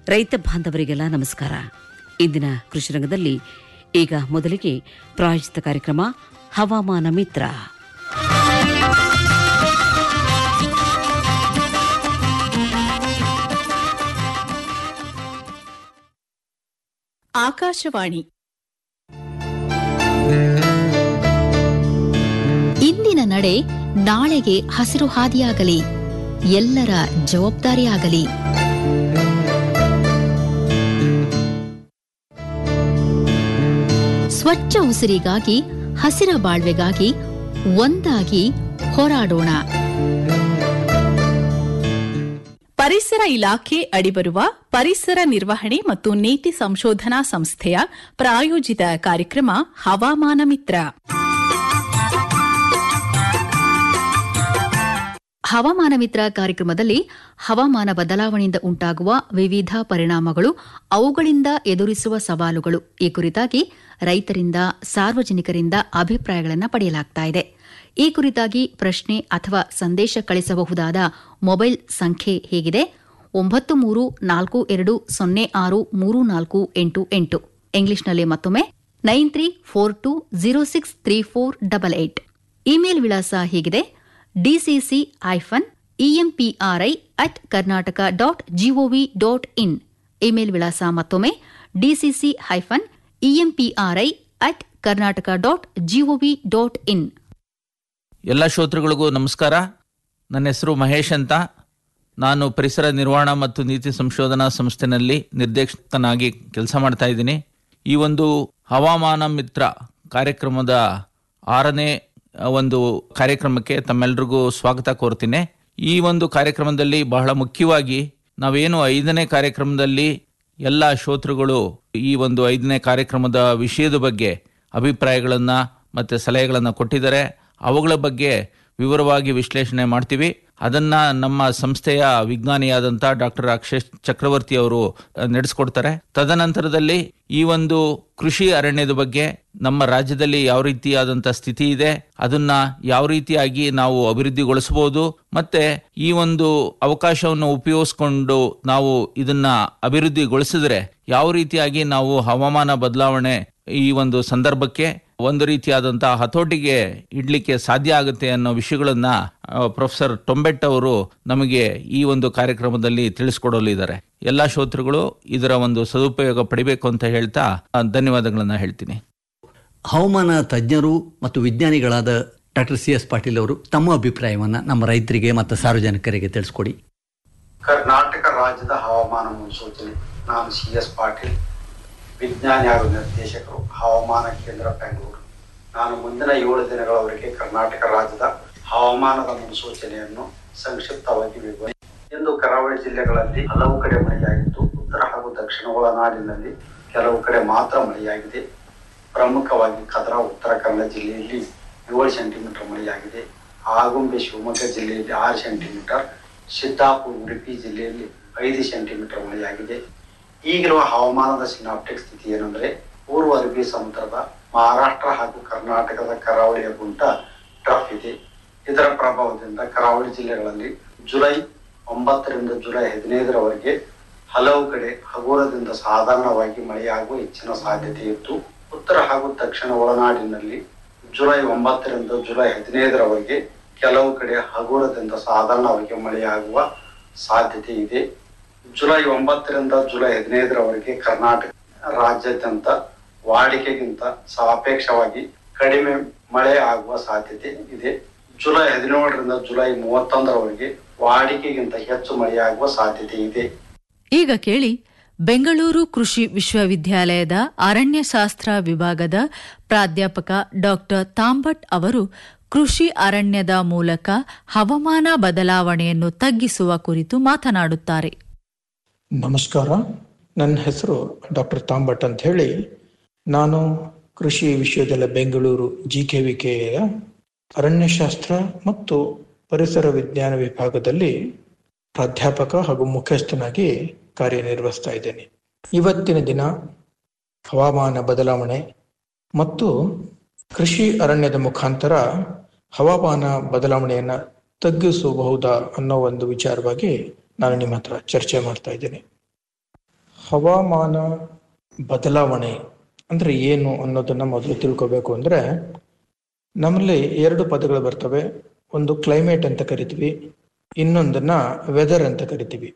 ರೈತ ಬಾಂಧವರಿಗೆಲ್ಲ ನಮಸ್ಕಾರ ಇಂದಿನ ಕೃಷಿ ರಂಗದಲ್ಲಿ ಈಗ ಮೊದಲಿಗೆ ಪ್ರಾಯೋಜಿತ ಕಾರ್ಯಕ್ರಮ ಹವಾಮಾನ ಮಿತ್ರ ಆಕಾಶವಾಣಿ ಇಂದಿನ ನಡೆ ನಾಳೆಗೆ ಹಸಿರು ಹಾದಿಯಾಗಲಿ ಎಲ್ಲರ ಜವಾಬ್ದಾರಿಯಾಗಲಿ ಸ್ವಚ್ಛ ಉಸಿರಿಗಾಗಿ ಹಸಿರ ಬಾಳ್ವೆಗಾಗಿ ಒಂದಾಗಿ ಹೋರಾಡೋಣ ಪರಿಸರ ಇಲಾಖೆ ಅಡಿಬರುವ ಪರಿಸರ ನಿರ್ವಹಣೆ ಮತ್ತು ನೀತಿ ಸಂಶೋಧನಾ ಸಂಸ್ಥೆಯ ಪ್ರಾಯೋಜಿತ ಕಾರ್ಯಕ್ರಮ ಹವಾಮಾನ ಮಿತ್ರ ಹವಾಮಾನ ಮಿತ್ರ ಕಾರ್ಯಕ್ರಮದಲ್ಲಿ ಹವಾಮಾನ ಬದಲಾವಣೆಯಿಂದ ಉಂಟಾಗುವ ವಿವಿಧ ಪರಿಣಾಮಗಳು ಅವುಗಳಿಂದ ಎದುರಿಸುವ ಸವಾಲುಗಳು ಈ ಕುರಿತಾಗಿ ರೈತರಿಂದ ಸಾರ್ವಜನಿಕರಿಂದ ಅಭಿಪ್ರಾಯಗಳನ್ನು ಪಡೆಯಲಾಗ್ತಾ ಇದೆ ಈ ಕುರಿತಾಗಿ ಪ್ರಶ್ನೆ ಅಥವಾ ಸಂದೇಶ ಕಳಿಸಬಹುದಾದ ಮೊಬೈಲ್ ಸಂಖ್ಯೆ ಹೇಗಿದೆ ಒಂಬತ್ತು ಮೂರು ನಾಲ್ಕು ಎರಡು ಸೊನ್ನೆ ಆರು ಮೂರು ನಾಲ್ಕು ಎಂಟು ಎಂಟು ಇಂಗ್ಲಿಷ್ನಲ್ಲಿ ಮತ್ತೊಮ್ಮೆ nine three four two zero six three four double eight email ವಿಳಾಸ ಹೀಗಿದೆ DCC hyphen EMPRI at Karnataka dot GOV dot in email ವಿಳಾಸ ಮತ್ತೊಮ್ಮೆ DCC hyphen EMPRI at Karnataka dot GOV dot in ಎಲ್ಲ ಶ್ರೋತೃಗಳಿಗೂ ನಮಸ್ಕಾರ ನನ್ನ ಹೆಸರು ಮಹೇಶ್ ಅಂತ ನಾನು ಪರಿಸರ ನಿರ್ವಹಣಾ ಮತ್ತು ನೀತಿ ಸಂಶೋಧನಾ ಸಂಸ್ಥೆನಲ್ಲಿ ನಿರ್ದೇಶಕನಾಗಿ ಕೆಲಸ ಮಾಡ್ತಾ ಇದ್ದೀನಿ ಈ ಒಂದು ಹವಾಮಾನ ಮಿತ್ರ ಕಾರ್ಯಕ್ರಮದ ಆರನೇ ಆ, ಒಂದು ಕಾರ್ಯಕ್ರಮಕ್ಕೆ ತಮ್ಮೆಲ್ರಿಗೂ ಸ್ವಾಗತ ಕೋರ್ತೀನಿ ಈ ಒಂದು ಕಾರ್ಯಕ್ರಮದಲ್ಲಿ ಬಹಳ ಮುಖ್ಯವಾಗಿ ನಾವೇನು ಐದನೇ ಕಾರ್ಯಕ್ರಮದಲ್ಲಿ ಎಲ್ಲ ಶ್ರೋತೃಗಳು ಈ ಒಂದು ಐದನೇ ಕಾರ್ಯಕ್ರಮದ ವಿಷಯದ ಬಗ್ಗೆ ಅಭಿಪ್ರಾಯಗಳನ್ನ ಮತ್ತೆ ಸಲಹೆಗಳನ್ನು ಕೊಟ್ಟಿದ್ದಾರೆ ಅವುಗಳ ಬಗ್ಗೆ ವಿವರವಾಗಿ ವಿಶ್ಲೇಷಣೆ ಮಾಡ್ತೀವಿ ಅದನ್ನ ನಮ್ಮ ಸಂಸ್ಥೆಯ ವಿಜ್ಞಾನಿಯಾದಂಥ ಡಾಕ್ಟರ್ ಅಕ್ಷಯ್ ಚಕ್ರವರ್ತಿ ಅವರು ಅಹ್, ನಡೆಸ್ಕೊಡ್ತಾರೆ ತದನಂತರದಲ್ಲಿ ಈ ಒಂದು ಕೃಷಿ ಅರಣ್ಯದ ಬಗ್ಗೆ ನಮ್ಮ ರಾಜ್ಯದಲ್ಲಿ ಯಾವ ರೀತಿಯಾದಂಥ ಸ್ಥಿತಿ ಇದೆ ಅದನ್ನ ಯಾವ ರೀತಿಯಾಗಿ ನಾವು ಅಭಿವೃದ್ಧಿಗೊಳಿಸಬಹುದು ಮತ್ತೆ ಈ ಒಂದು ಅವಕಾಶವನ್ನು ಉಪಯೋಗಿಸ್ಕೊಂಡು ನಾವು ಇದನ್ನ ಅಭಿವೃದ್ಧಿಗೊಳಿಸಿದ್ರೆ ಯಾವ ರೀತಿಯಾಗಿ ನಾವು ಹವಾಮಾನ ಬದಲಾವಣೆ ಈ ಒಂದು ಸಂದರ್ಭಕ್ಕೆ ಒಂದು ರೀತಿಯಾದಂತಹ ಹತೋಟಿಗೆ ಇಡ್ಲಿಕ್ಕೆ ಸಾಧ್ಯ ಆಗುತ್ತೆ ಅನ್ನೋ ವಿಷಯಗಳನ್ನ ಆ, ಪ್ರೊಫೆಸರ್ ಟೊಂಬೆಟ್ ಅವರು ನಮಗೆ ಈ ಒಂದು ಕಾರ್ಯಕ್ರಮದಲ್ಲಿ ತಿಳಿಸ್ಕೊಡಲಿದ್ದಾರೆ ಎಲ್ಲಾ ಶ್ರೋತೃಗಳು ಇದರ ಒಂದು ಸದುಪಯೋಗ ಪಡಿಬೇಕು ಅಂತ ಹೇಳ್ತಾ ಆ, ಧನ್ಯವಾದಗಳನ್ನ ಹೇಳ್ತೀನಿ ಹವಾಮಾನ ತಜ್ಞರು ಮತ್ತು ವಿಜ್ಞಾನಿಗಳಾದ ಡಾಕ್ಟರ್ ಸಿ ಎಸ್ ಪಾಟೀಲ್ ಅವರು ತಮ್ಮ ಅಭಿಪ್ರಾಯವನ್ನು ನಮ್ಮ ರೈತರಿಗೆ ಮತ್ತು ಸಾರ್ವಜನಿಕರಿಗೆ ತಿಳಿಸ್ಕೊಡಿ ಕರ್ನಾಟಕ ರಾಜ್ಯದ ಹವಾಮಾನ ಮುನ್ಸೂಚನೆ ನಾನು ಸಿ ಎಸ್ ಪಾಟೀಲ್ ವಿಜ್ಞಾನಿ ಹಾಗೂ ನಿರ್ದೇಶಕರು ಹವಾಮಾನ ಕೇಂದ್ರ ಬೆಂಗಳೂರು ನಾನು ಮುಂದಿನ ಏಳು ದಿನಗಳವರೆಗೆ ಕರ್ನಾಟಕ ರಾಜ್ಯದ ಹವಾಮಾನದ ಮುನ್ಸೂಚನೆಯನ್ನು ಸಂಕ್ಷಿಪ್ತವಾಗಿ ವಿವರಿಸಿ ಇಂದು ಕರಾವಳಿ ಜಿಲ್ಲೆಗಳಲ್ಲಿ ಹಲವು ಕಡೆ ಮಳೆಯಾಗಿದ್ದು ಉತ್ತರ ಹಾಗೂ ದಕ್ಷಿಣ ಒಳನಾಡಿನಲ್ಲಿ ಕೆಲವು ಕಡೆ ಮಾತ್ರ ಮಳೆಯಾಗಿದೆ ಪ್ರಮುಖವಾಗಿ ಕದರ ಉತ್ತರ ಕನ್ನಡ ಜಿಲ್ಲೆಯಲ್ಲಿ ಏಳು ಸೆಂಟಿಮೀಟರ್ ಮಳೆಯಾಗಿದೆ ಆಗುಂಬೆ ಶಿವಮೊಗ್ಗ ಜಿಲ್ಲೆಯಲ್ಲಿ ಆರು ಸೆಂಟಿಮೀಟರ್ ಸಿದ್ದಾಪುರ ಉಡುಪಿ ಜಿಲ್ಲೆಯಲ್ಲಿ ಐದು ಸೆಂಟಿಮೀಟರ್ ಮಳೆಯಾಗಿದೆ ಈಗಿರುವ ಹವಾಮಾನದ ಸಿನಾಪ್ಟಿಕ್ ಸ್ಥಿತಿ ಏನಂದ್ರೆ ಪೂರ್ವ ಅರಬ್ಬಿ ಸಮುದ್ರದ ಮಹಾರಾಷ್ಟ್ರ ಹಾಗೂ ಕರ್ನಾಟಕದ ಕರಾವಳಿಯ ಗುಂಟ ಟ್ರಫ್ ಇದೆ ಇದರ ಪ್ರಭಾವದಿಂದ ಕರಾವಳಿ ಜಿಲ್ಲೆಗಳಲ್ಲಿ ಜುಲೈ ಒಂಬತ್ತರಿಂದ ಜುಲೈ ಹದಿನೈದರವರೆಗೆ ಹಲವು ಕಡೆ ಹಗುರದಿಂದ ಸಾಧಾರಣವಾಗಿ ಮಳೆಯಾಗುವ ಹೆಚ್ಚಿನ ಸಾಧ್ಯತೆ ಇತ್ತು ಉತ್ತರ ಹಾಗೂ ದಕ್ಷಿಣ ಒಳನಾಡಿನಲ್ಲಿ ಜುಲೈ ಒಂಬತ್ತರಿಂದ ಜುಲೈ ಹದಿನೈದರವರೆಗೆ ಕೆಲವು ಕಡೆ ಹಗುರದಿಂದ ಸಾಧಾರಣವಾಗಿ ಮಳೆಯಾಗುವ ಸಾಧ್ಯತೆ ಇದೆ ಜುಲೈ ಒಂಬತ್ತರಿಂದ ಜುಲೈ ಹದಿನೈದರವರೆಗೆ ಕರ್ನಾಟಕ ರಾಜ್ಯಾದ್ಯಂತ ವಾಡಿಕೆಗಿಂತ ಸಾಪೇಕ್ಷವಾಗಿ ಕಡಿಮೆ ಮಳೆ ಆಗುವ ಸಾಧ್ಯತೆ ಇದೆ ಜುಲೈ ಹದಿನೇಳರಿಂದ ಜುಲೈ ಮೂವತ್ತೊಂದರವರೆಗೆ ವಾಡಿಕೆಗಿಂತ ಹೆಚ್ಚು ಮಳೆಯಾಗುವ ಸಾಧ್ಯತೆ ಇದೆ ಈಗ ಕೇಳಿ ಬೆಂಗಳೂರು ಕೃಷಿ ವಿಶ್ವವಿದ್ಯಾಲಯದ ಅರಣ್ಯಶಾಸ್ತ್ರ ವಿಭಾಗದ ಪ್ರಾಧ್ಯಾಪಕ ಡಾಕ್ಟರ್ ತಾಂಬಟ್ ಅವರು ಕೃಷಿ ಅರಣ್ಯದ ಮೂಲಕ ಹವಾಮಾನ ಬದಲಾವಣೆಯನ್ನು ತಗ್ಗಿಸುವ ಕುರಿತು ಮಾತನಾಡುತ್ತಾರೆ ನಮಸ್ಕಾರ ನನ್ನ ಹೆಸರು ಡಾಕ್ಟರ್ ತಾಂಬಟ್ ಅಂತ ಹೇಳಿ ನಾನು ಕೃಷಿ ವಿಶ್ವವಿದ್ಯಾಲಯ ಬೆಂಗಳೂರು ಜಿ ಕೆ ವಿ ಕೆಯ ಅರಣ್ಯಶಾಸ್ತ್ರ ಮತ್ತು ಪರಿಸರ ವಿಜ್ಞಾನ ವಿಭಾಗದಲ್ಲಿ ಪ್ರಾಧ್ಯಾಪಕ ಹಾಗೂ ಮುಖ್ಯಸ್ಥನಾಗಿ ಕಾರ್ಯನಿರ್ವಹಿಸ್ತಾ ಇದ್ದೇನೆ ಇವತ್ತಿನ ದಿನ ಹವಾಮಾನ ಬದಲಾವಣೆ ಮತ್ತು ಕೃಷಿ ಅರಣ್ಯದ ಮುಖಾಂತರ ಹವಾಮಾನ ಬದಲಾವಣೆಯನ್ನ ತಗ್ಗಿಸಬಹುದಾ ಅನ್ನೋ ಒಂದು ವಿಚಾರವಾಗಿ ನಾನು ನಿಮ್ಮ ಹತ್ರ ಚರ್ಚೆ ಮಾಡ್ತಾ ಇದ್ದೇನೆ ಹವಾಮಾನ ಬದಲಾವಣೆ ಅಂದ್ರೆ ಏನು ಅನ್ನೋದನ್ನ ಮೊದಲು ತಿಳ್ಕೋಬೇಕು ಅಂದ್ರೆ ನಮ್ಮಲ್ಲಿ ಎರಡು ಪದಗಳು ಬರ್ತವೆ ಒಂದು ಕ್ಲೈಮೇಟ್ ಅಂತ ಕರಿತೀವಿ ಇನ್ನೊಂದನ್ನ ವೆದರ್ ಅಂತ ಕರಿತೀವಿ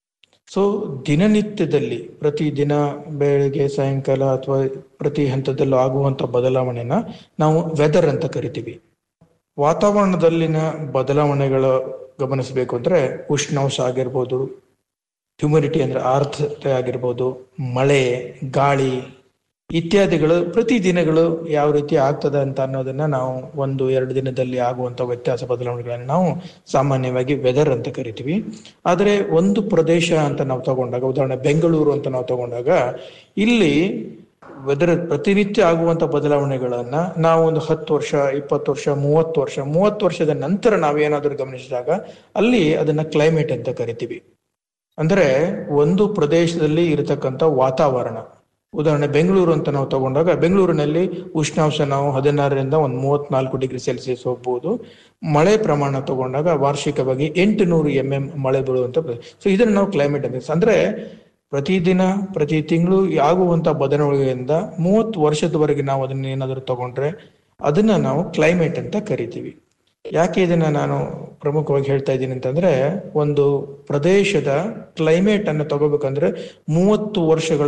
ಸೊ ದಿನನಿತ್ಯದಲ್ಲಿ ಪ್ರತಿ ದಿನ ಬೆಳಿಗ್ಗೆ ಸಾಯಂಕಾಲ ಅಥವಾ ಪ್ರತಿ ಹಂತದಲ್ಲೂ ಆಗುವಂತ ಬದಲಾವಣೆನ ನಾವು ವೆದರ್ ಅಂತ ಕರಿತೀವಿ ವಾತಾವರಣದಲ್ಲಿನ ಬದಲಾವಣೆಗಳ ಗಮನಿಸಬೇಕು ಅಂದ್ರೆ ಉಷ್ಣಾಂಶ ಆಗಿರ್ಬೋದು ಹ್ಯುಮಿಡಿಟಿ ಅಂದ್ರೆ ಆರ್ದ್ರತೆ ಆಗಿರ್ಬೋದು ಮಳೆ ಗಾಳಿ ಇತ್ಯಾದಿಗಳು ಪ್ರತಿ ದಿನಗಳು ಯಾವ ರೀತಿ ಆಗ್ತದೆ ಅಂತ ಅನ್ನೋದನ್ನ ನಾವು ಒಂದು ಎರಡು ದಿನದಲ್ಲಿ ಆಗುವಂತ ವ್ಯತ್ಯಾಸ ಬದಲಾವಣೆಗಳನ್ನು ನಾವು ಸಾಮಾನ್ಯವಾಗಿ ವೆದರ್ ಅಂತ ಕರಿತೀವಿ ಆದರೆ ಒಂದು ಪ್ರದೇಶ ಅಂತ ನಾವು ತಗೊಂಡಾಗ ಉದಾಹರಣೆ ಬೆಂಗಳೂರು ಅಂತ ನಾವು ತಗೊಂಡಾಗ ಇಲ್ಲಿ ವೆದರ್ ಪ್ರತಿನಿತ್ಯ ಆಗುವಂತ ಬದಲಾವಣೆಗಳನ್ನ ನಾವು ಒಂದು ಹತ್ತು ವರ್ಷ ಇಪ್ಪತ್ತು ವರ್ಷ ಮೂವತ್ತು ವರ್ಷ ಮೂವತ್ತು ವರ್ಷದ ನಂತರ ನಾವೇನಾದ್ರೂ ಗಮನಿಸಿದಾಗ ಅಲ್ಲಿ ಅದನ್ನ ಕ್ಲೈಮೇಟ್ ಅಂತ ಕರಿತೀವಿ ಅಂದ್ರೆ ಒಂದು ಪ್ರದೇಶದಲ್ಲಿ ಇರತಕ್ಕಂತ ವಾತಾವರಣ ಉದಾಹರಣೆ ಬೆಂಗಳೂರು ಅಂತ ನಾವು ತಗೊಂಡಾಗ ಬೆಂಗಳೂರಿನಲ್ಲಿ ಉಷ್ಣಾಂಶ ನಾವು ಹದಿನಾರರಿಂದ ಒಂದು ಮೂವತ್ನಾಲ್ಕು ಡಿಗ್ರಿ ಸೆಲ್ಸಿಯಸ್ ಹೋಗ್ಬೋದು ಮಳೆ ಪ್ರಮಾಣ ತಗೊಂಡಾಗ ವಾರ್ಷಿಕವಾಗಿ ಎಂಟು ನೂರು ಎಂ ಎಂ ಮಳೆ ಬೀಳುವಂತ ಸೊ ಇದನ್ನ ನಾವು ಕ್ಲೈಮೇಟ್ ಅಂತ ಅಂದ್ರೆ ಪ್ರತಿದಿನ ಪ್ರತಿ ತಿಂಗಳು ಆಗುವಂತ ಬದಲಾವಣೆಯಿಂದ ಮೂವತ್ತು ವರ್ಷದವರೆಗೆ ನಾವು ಅದನ್ನ ಏನಾದರೂ ತಗೊಂಡ್ರೆ ಅದನ್ನ ನಾವು ಕ್ಲೈಮೇಟ್ ಅಂತ ಕರಿತೀವಿ ಯಾಕೆ ಇದನ್ನ ನಾನು ಪ್ರಮುಖವಾಗಿ ಹೇಳ್ತಾ ಇದ್ದೀನಿ ಅಂತಂದ್ರೆ ಒಂದು ಪ್ರದೇಶದ ಕ್ಲೈಮೇಟ್ ಅನ್ನು ತಗೋಬೇಕಂದ್ರೆ ಮೂವತ್ತು ವರ್ಷಗಳ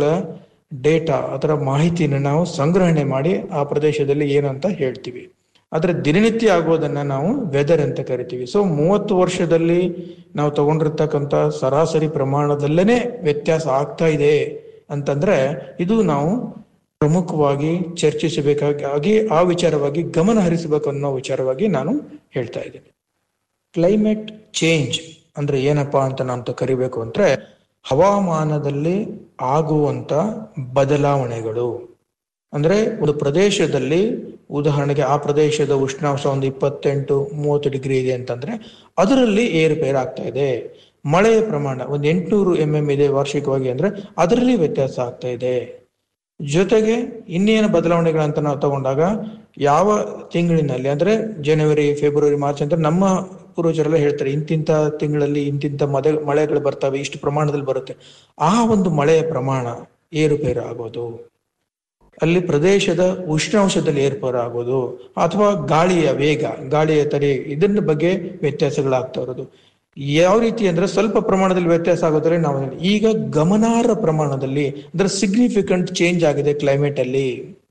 ಡೇಟಾ ಅದರ ಮಾಹಿತಿನ ನಾವು ಸಂಗ್ರಹಣೆ ಮಾಡಿ ಆ ಪ್ರದೇಶದಲ್ಲಿ ಏನು ಅಂತ ಹೇಳ್ತೀವಿ ಆದ್ರೆ ದಿನನಿತ್ಯ ಆಗೋದನ್ನ ನಾವು ವೆದರ್ ಅಂತ ಕರಿತೀವಿ ಸೊ ಮೂವತ್ತು ವರ್ಷದಲ್ಲಿ ನಾವು ತಗೊಂಡಿರ್ತಕ್ಕಂಥ ಸರಾಸರಿ ಪ್ರಮಾಣದಲ್ಲೇನೆ ವ್ಯತ್ಯಾಸ ಆಗ್ತಾ ಇದೆ ಅಂತಂದ್ರೆ ಇದು ನಾವು ಪ್ರಮುಖವಾಗಿ ಚರ್ಚಿಸಬೇಕಾಗಿ ಆ ವಿಚಾರವಾಗಿ ಗಮನ ಹರಿಸಬೇಕು ಅನ್ನೋ ವಿಚಾರವಾಗಿ ನಾನು ಹೇಳ್ತಾ ಇದ್ದೀನಿ ಕ್ಲೈಮೇಟ್ ಚೇಂಜ್ ಅಂದ್ರೆ ಏನಪ್ಪಾ ಅಂತ ನಾನು ಕರಿಬೇಕು ಅಂದ್ರೆ ಹವಾಮಾನದಲ್ಲಿ ಆಗುವಂತ ಬದಲಾವಣೆಗಳು ಅಂದ್ರೆ ಒಂದು ಪ್ರದೇಶದಲ್ಲಿ ಉದಾಹರಣೆಗೆ ಆ ಪ್ರದೇಶದ ಉಷ್ಣಾಂಶ ಒಂದು ಇಪ್ಪತ್ತೆಂಟು ಮೂವತ್ತು ಡಿಗ್ರಿ ಇದೆ ಅಂತಂದ್ರೆ ಅದರಲ್ಲಿ ಏರುಪೇರು ಆಗ್ತಾ ಇದೆ ಮಳೆಯ ಪ್ರಮಾಣ ಒಂದು ಎಂಟುನೂರು ಎಂ ಎಂ ಇದೆ ವಾರ್ಷಿಕವಾಗಿ ಅಂದ್ರೆ ಅದರಲ್ಲಿ ವ್ಯತ್ಯಾಸ ಆಗ್ತಾ ಇದೆ ಜೊತೆಗೆ ಇನ್ನೇನು ಬದಲಾವಣೆಗಳಂತ ನಾವು ತಗೊಂಡಾಗ ಯಾವ ತಿಂಗಳಿನಲ್ಲಿ ಅಂದ್ರೆ ಜನವರಿ ಫೆಬ್ರವರಿ ಮಾರ್ಚ್ ಅಂತ ನಮ್ಮ ಪೂರ್ವಜರೆಲ್ಲ ಹೇಳ್ತಾರೆ ಇಂತಿಂತ ತಿಂಗಳಲ್ಲಿ ಇಂತಿಂತ ಮದೆ ಮಳೆಗಳು ಬರ್ತವೆ ಇಷ್ಟು ಪ್ರಮಾಣದಲ್ಲಿ ಬರುತ್ತೆ ಆ ಒಂದು ಮಳೆಯ ಪ್ರಮಾಣ ಏರುಪೇರು ಆಗೋದು ಅಲ್ಲಿ ಪ್ರದೇಶದ ಉಷ್ಣಾಂಶದಲ್ಲಿ ಏರ್ಪೇರು ಆಗೋದು ಅಥವಾ ಗಾಳಿಯ ವೇಗ ಗಾಳಿಯ ತಡೆ ಇದನ್ನ ಬಗ್ಗೆ ವ್ಯತ್ಯಾಸಗಳಾಗ್ತಾ ಇರೋದು ಯಾವ ರೀತಿ ಅಂದ್ರೆ ಸ್ವಲ್ಪ ಪ್ರಮಾಣದಲ್ಲಿ ವ್ಯತ್ಯಾಸ ಆಗೋದ್ರೆ ನಾವು ಈಗ ಗಮನಾರ್ಹ ಪ್ರಮಾಣದಲ್ಲಿ ಅಂದ್ರೆ ಸಿಗ್ನಿಫಿಕೆಂಟ್ ಚೇಂಜ್ ಆಗಿದೆ ಕ್ಲೈಮೇಟ್ ಅಲ್ಲಿ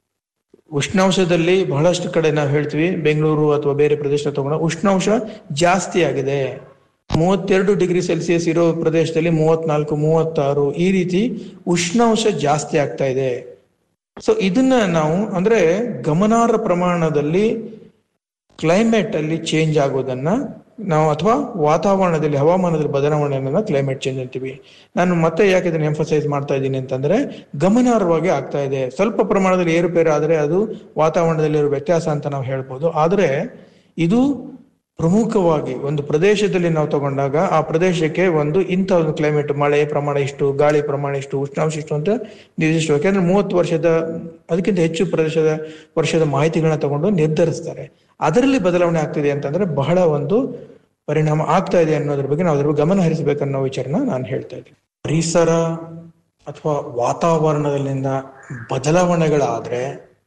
ಉಷ್ಣಾಂಶದಲ್ಲಿ ಬಹಳಷ್ಟು ಕಡೆ ನಾವು ಹೇಳ್ತೀವಿ ಬೆಂಗಳೂರು ಅಥವಾ ಬೇರೆ ಪ್ರದೇಶ ತಗೊಂಡ ಉಷ್ಣಾಂಶ ಜಾಸ್ತಿ ಆಗಿದೆ ಮೂವತ್ತೆರಡು ಡಿಗ್ರಿ ಸೆಲ್ಸಿಯಸ್ ಇರೋ ಪ್ರದೇಶದಲ್ಲಿ ಮೂವತ್ನಾಲ್ಕು ಮೂವತ್ತಾರು ಈ ರೀತಿ ಉಷ್ಣಾಂಶ ಜಾಸ್ತಿ ಆಗ್ತಾ ಇದೆ ಸೊ ಇದನ್ನ ನಾವು ಅಂದ್ರೆ ಗಮನಾರ್ಹ ಪ್ರಮಾಣದಲ್ಲಿ ಕ್ಲೈಮೇಟ್ ಅಲ್ಲಿ ಚೇಂಜ್ ಆಗೋದನ್ನ ನಾವು ಅಥವಾ ವಾತಾವರಣದಲ್ಲಿ ಹವಾಮಾನದಲ್ಲಿ ಬದಲಾವಣೆಯನ್ನ ಕ್ಲೈಮೇಟ್ ಚೇಂಜ್ ಅಂತೀವಿ ನಾನು ಮತ್ತೆ ಯಾಕೆ ಇದನ್ನ ಎಂಫಸೈಸ್ ಮಾಡ್ತಾ ಇದ್ದೀನಿ ಅಂತಂದ್ರೆ ಗಮನಾರ್ಹವಾಗಿ ಆಗ್ತಾ ಇದೆ ಸ್ವಲ್ಪ ಪ್ರಮಾಣದಲ್ಲಿ ಏರುಪೇರು ಆದ್ರೆ ಅದು ವಾತಾವರಣದಲ್ಲಿರೋ ವ್ಯತ್ಯಾಸ ಅಂತ ನಾವು ಹೇಳ್ಬೋದು ಆದ್ರೆ ಇದು ಪ್ರಮುಖವಾಗಿ ಒಂದು ಪ್ರದೇಶದಲ್ಲಿ ನಾವು ತಗೊಂಡಾಗ ಆ ಪ್ರದೇಶಕ್ಕೆ ಒಂದು ಇಂಥ ಒಂದು ಕ್ಲೈಮೇಟ್ ಮಳೆ ಪ್ರಮಾಣ ಇಷ್ಟು ಗಾಳಿ ಪ್ರಮಾಣ ಇಷ್ಟು ಉಷ್ಣಾಂಶ ಇಷ್ಟು ಅಂತ ನಿರ್ದಿಷ್ಟ ಯಾಕಂದ್ರೆ ಮೂವತ್ತು ವರ್ಷದ ಅದಕ್ಕಿಂತ ಹೆಚ್ಚು ಪ್ರದೇಶದ ವರ್ಷದ ಮಾಹಿತಿಗಳನ್ನ ತಗೊಂಡು ನಿರ್ಧರಿಸ್ತಾರೆ ಅದರಲ್ಲಿ ಬದಲಾವಣೆ ಆಗ್ತಿದೆ ಅಂತಂದ್ರೆ ಬಹಳ ಒಂದು ಪರಿಣಾಮ ಆಗ್ತಾ ಇದೆ ಅನ್ನೋದ್ರ ಬಗ್ಗೆ ನಾವು ಅದ್ರ ಬಗ್ಗೆ ಗಮನ ಹರಿಸಬೇಕನ್ನೋ ವಿಚಾರನ ನಾನು ಹೇಳ್ತಾ ಇದ್ದೀನಿ ಪರಿಸರ ಅಥವಾ ವಾತಾವರಣದಲ್ಲಿಂದ ಬದಲಾವಣೆಗಳಾದ್ರೆ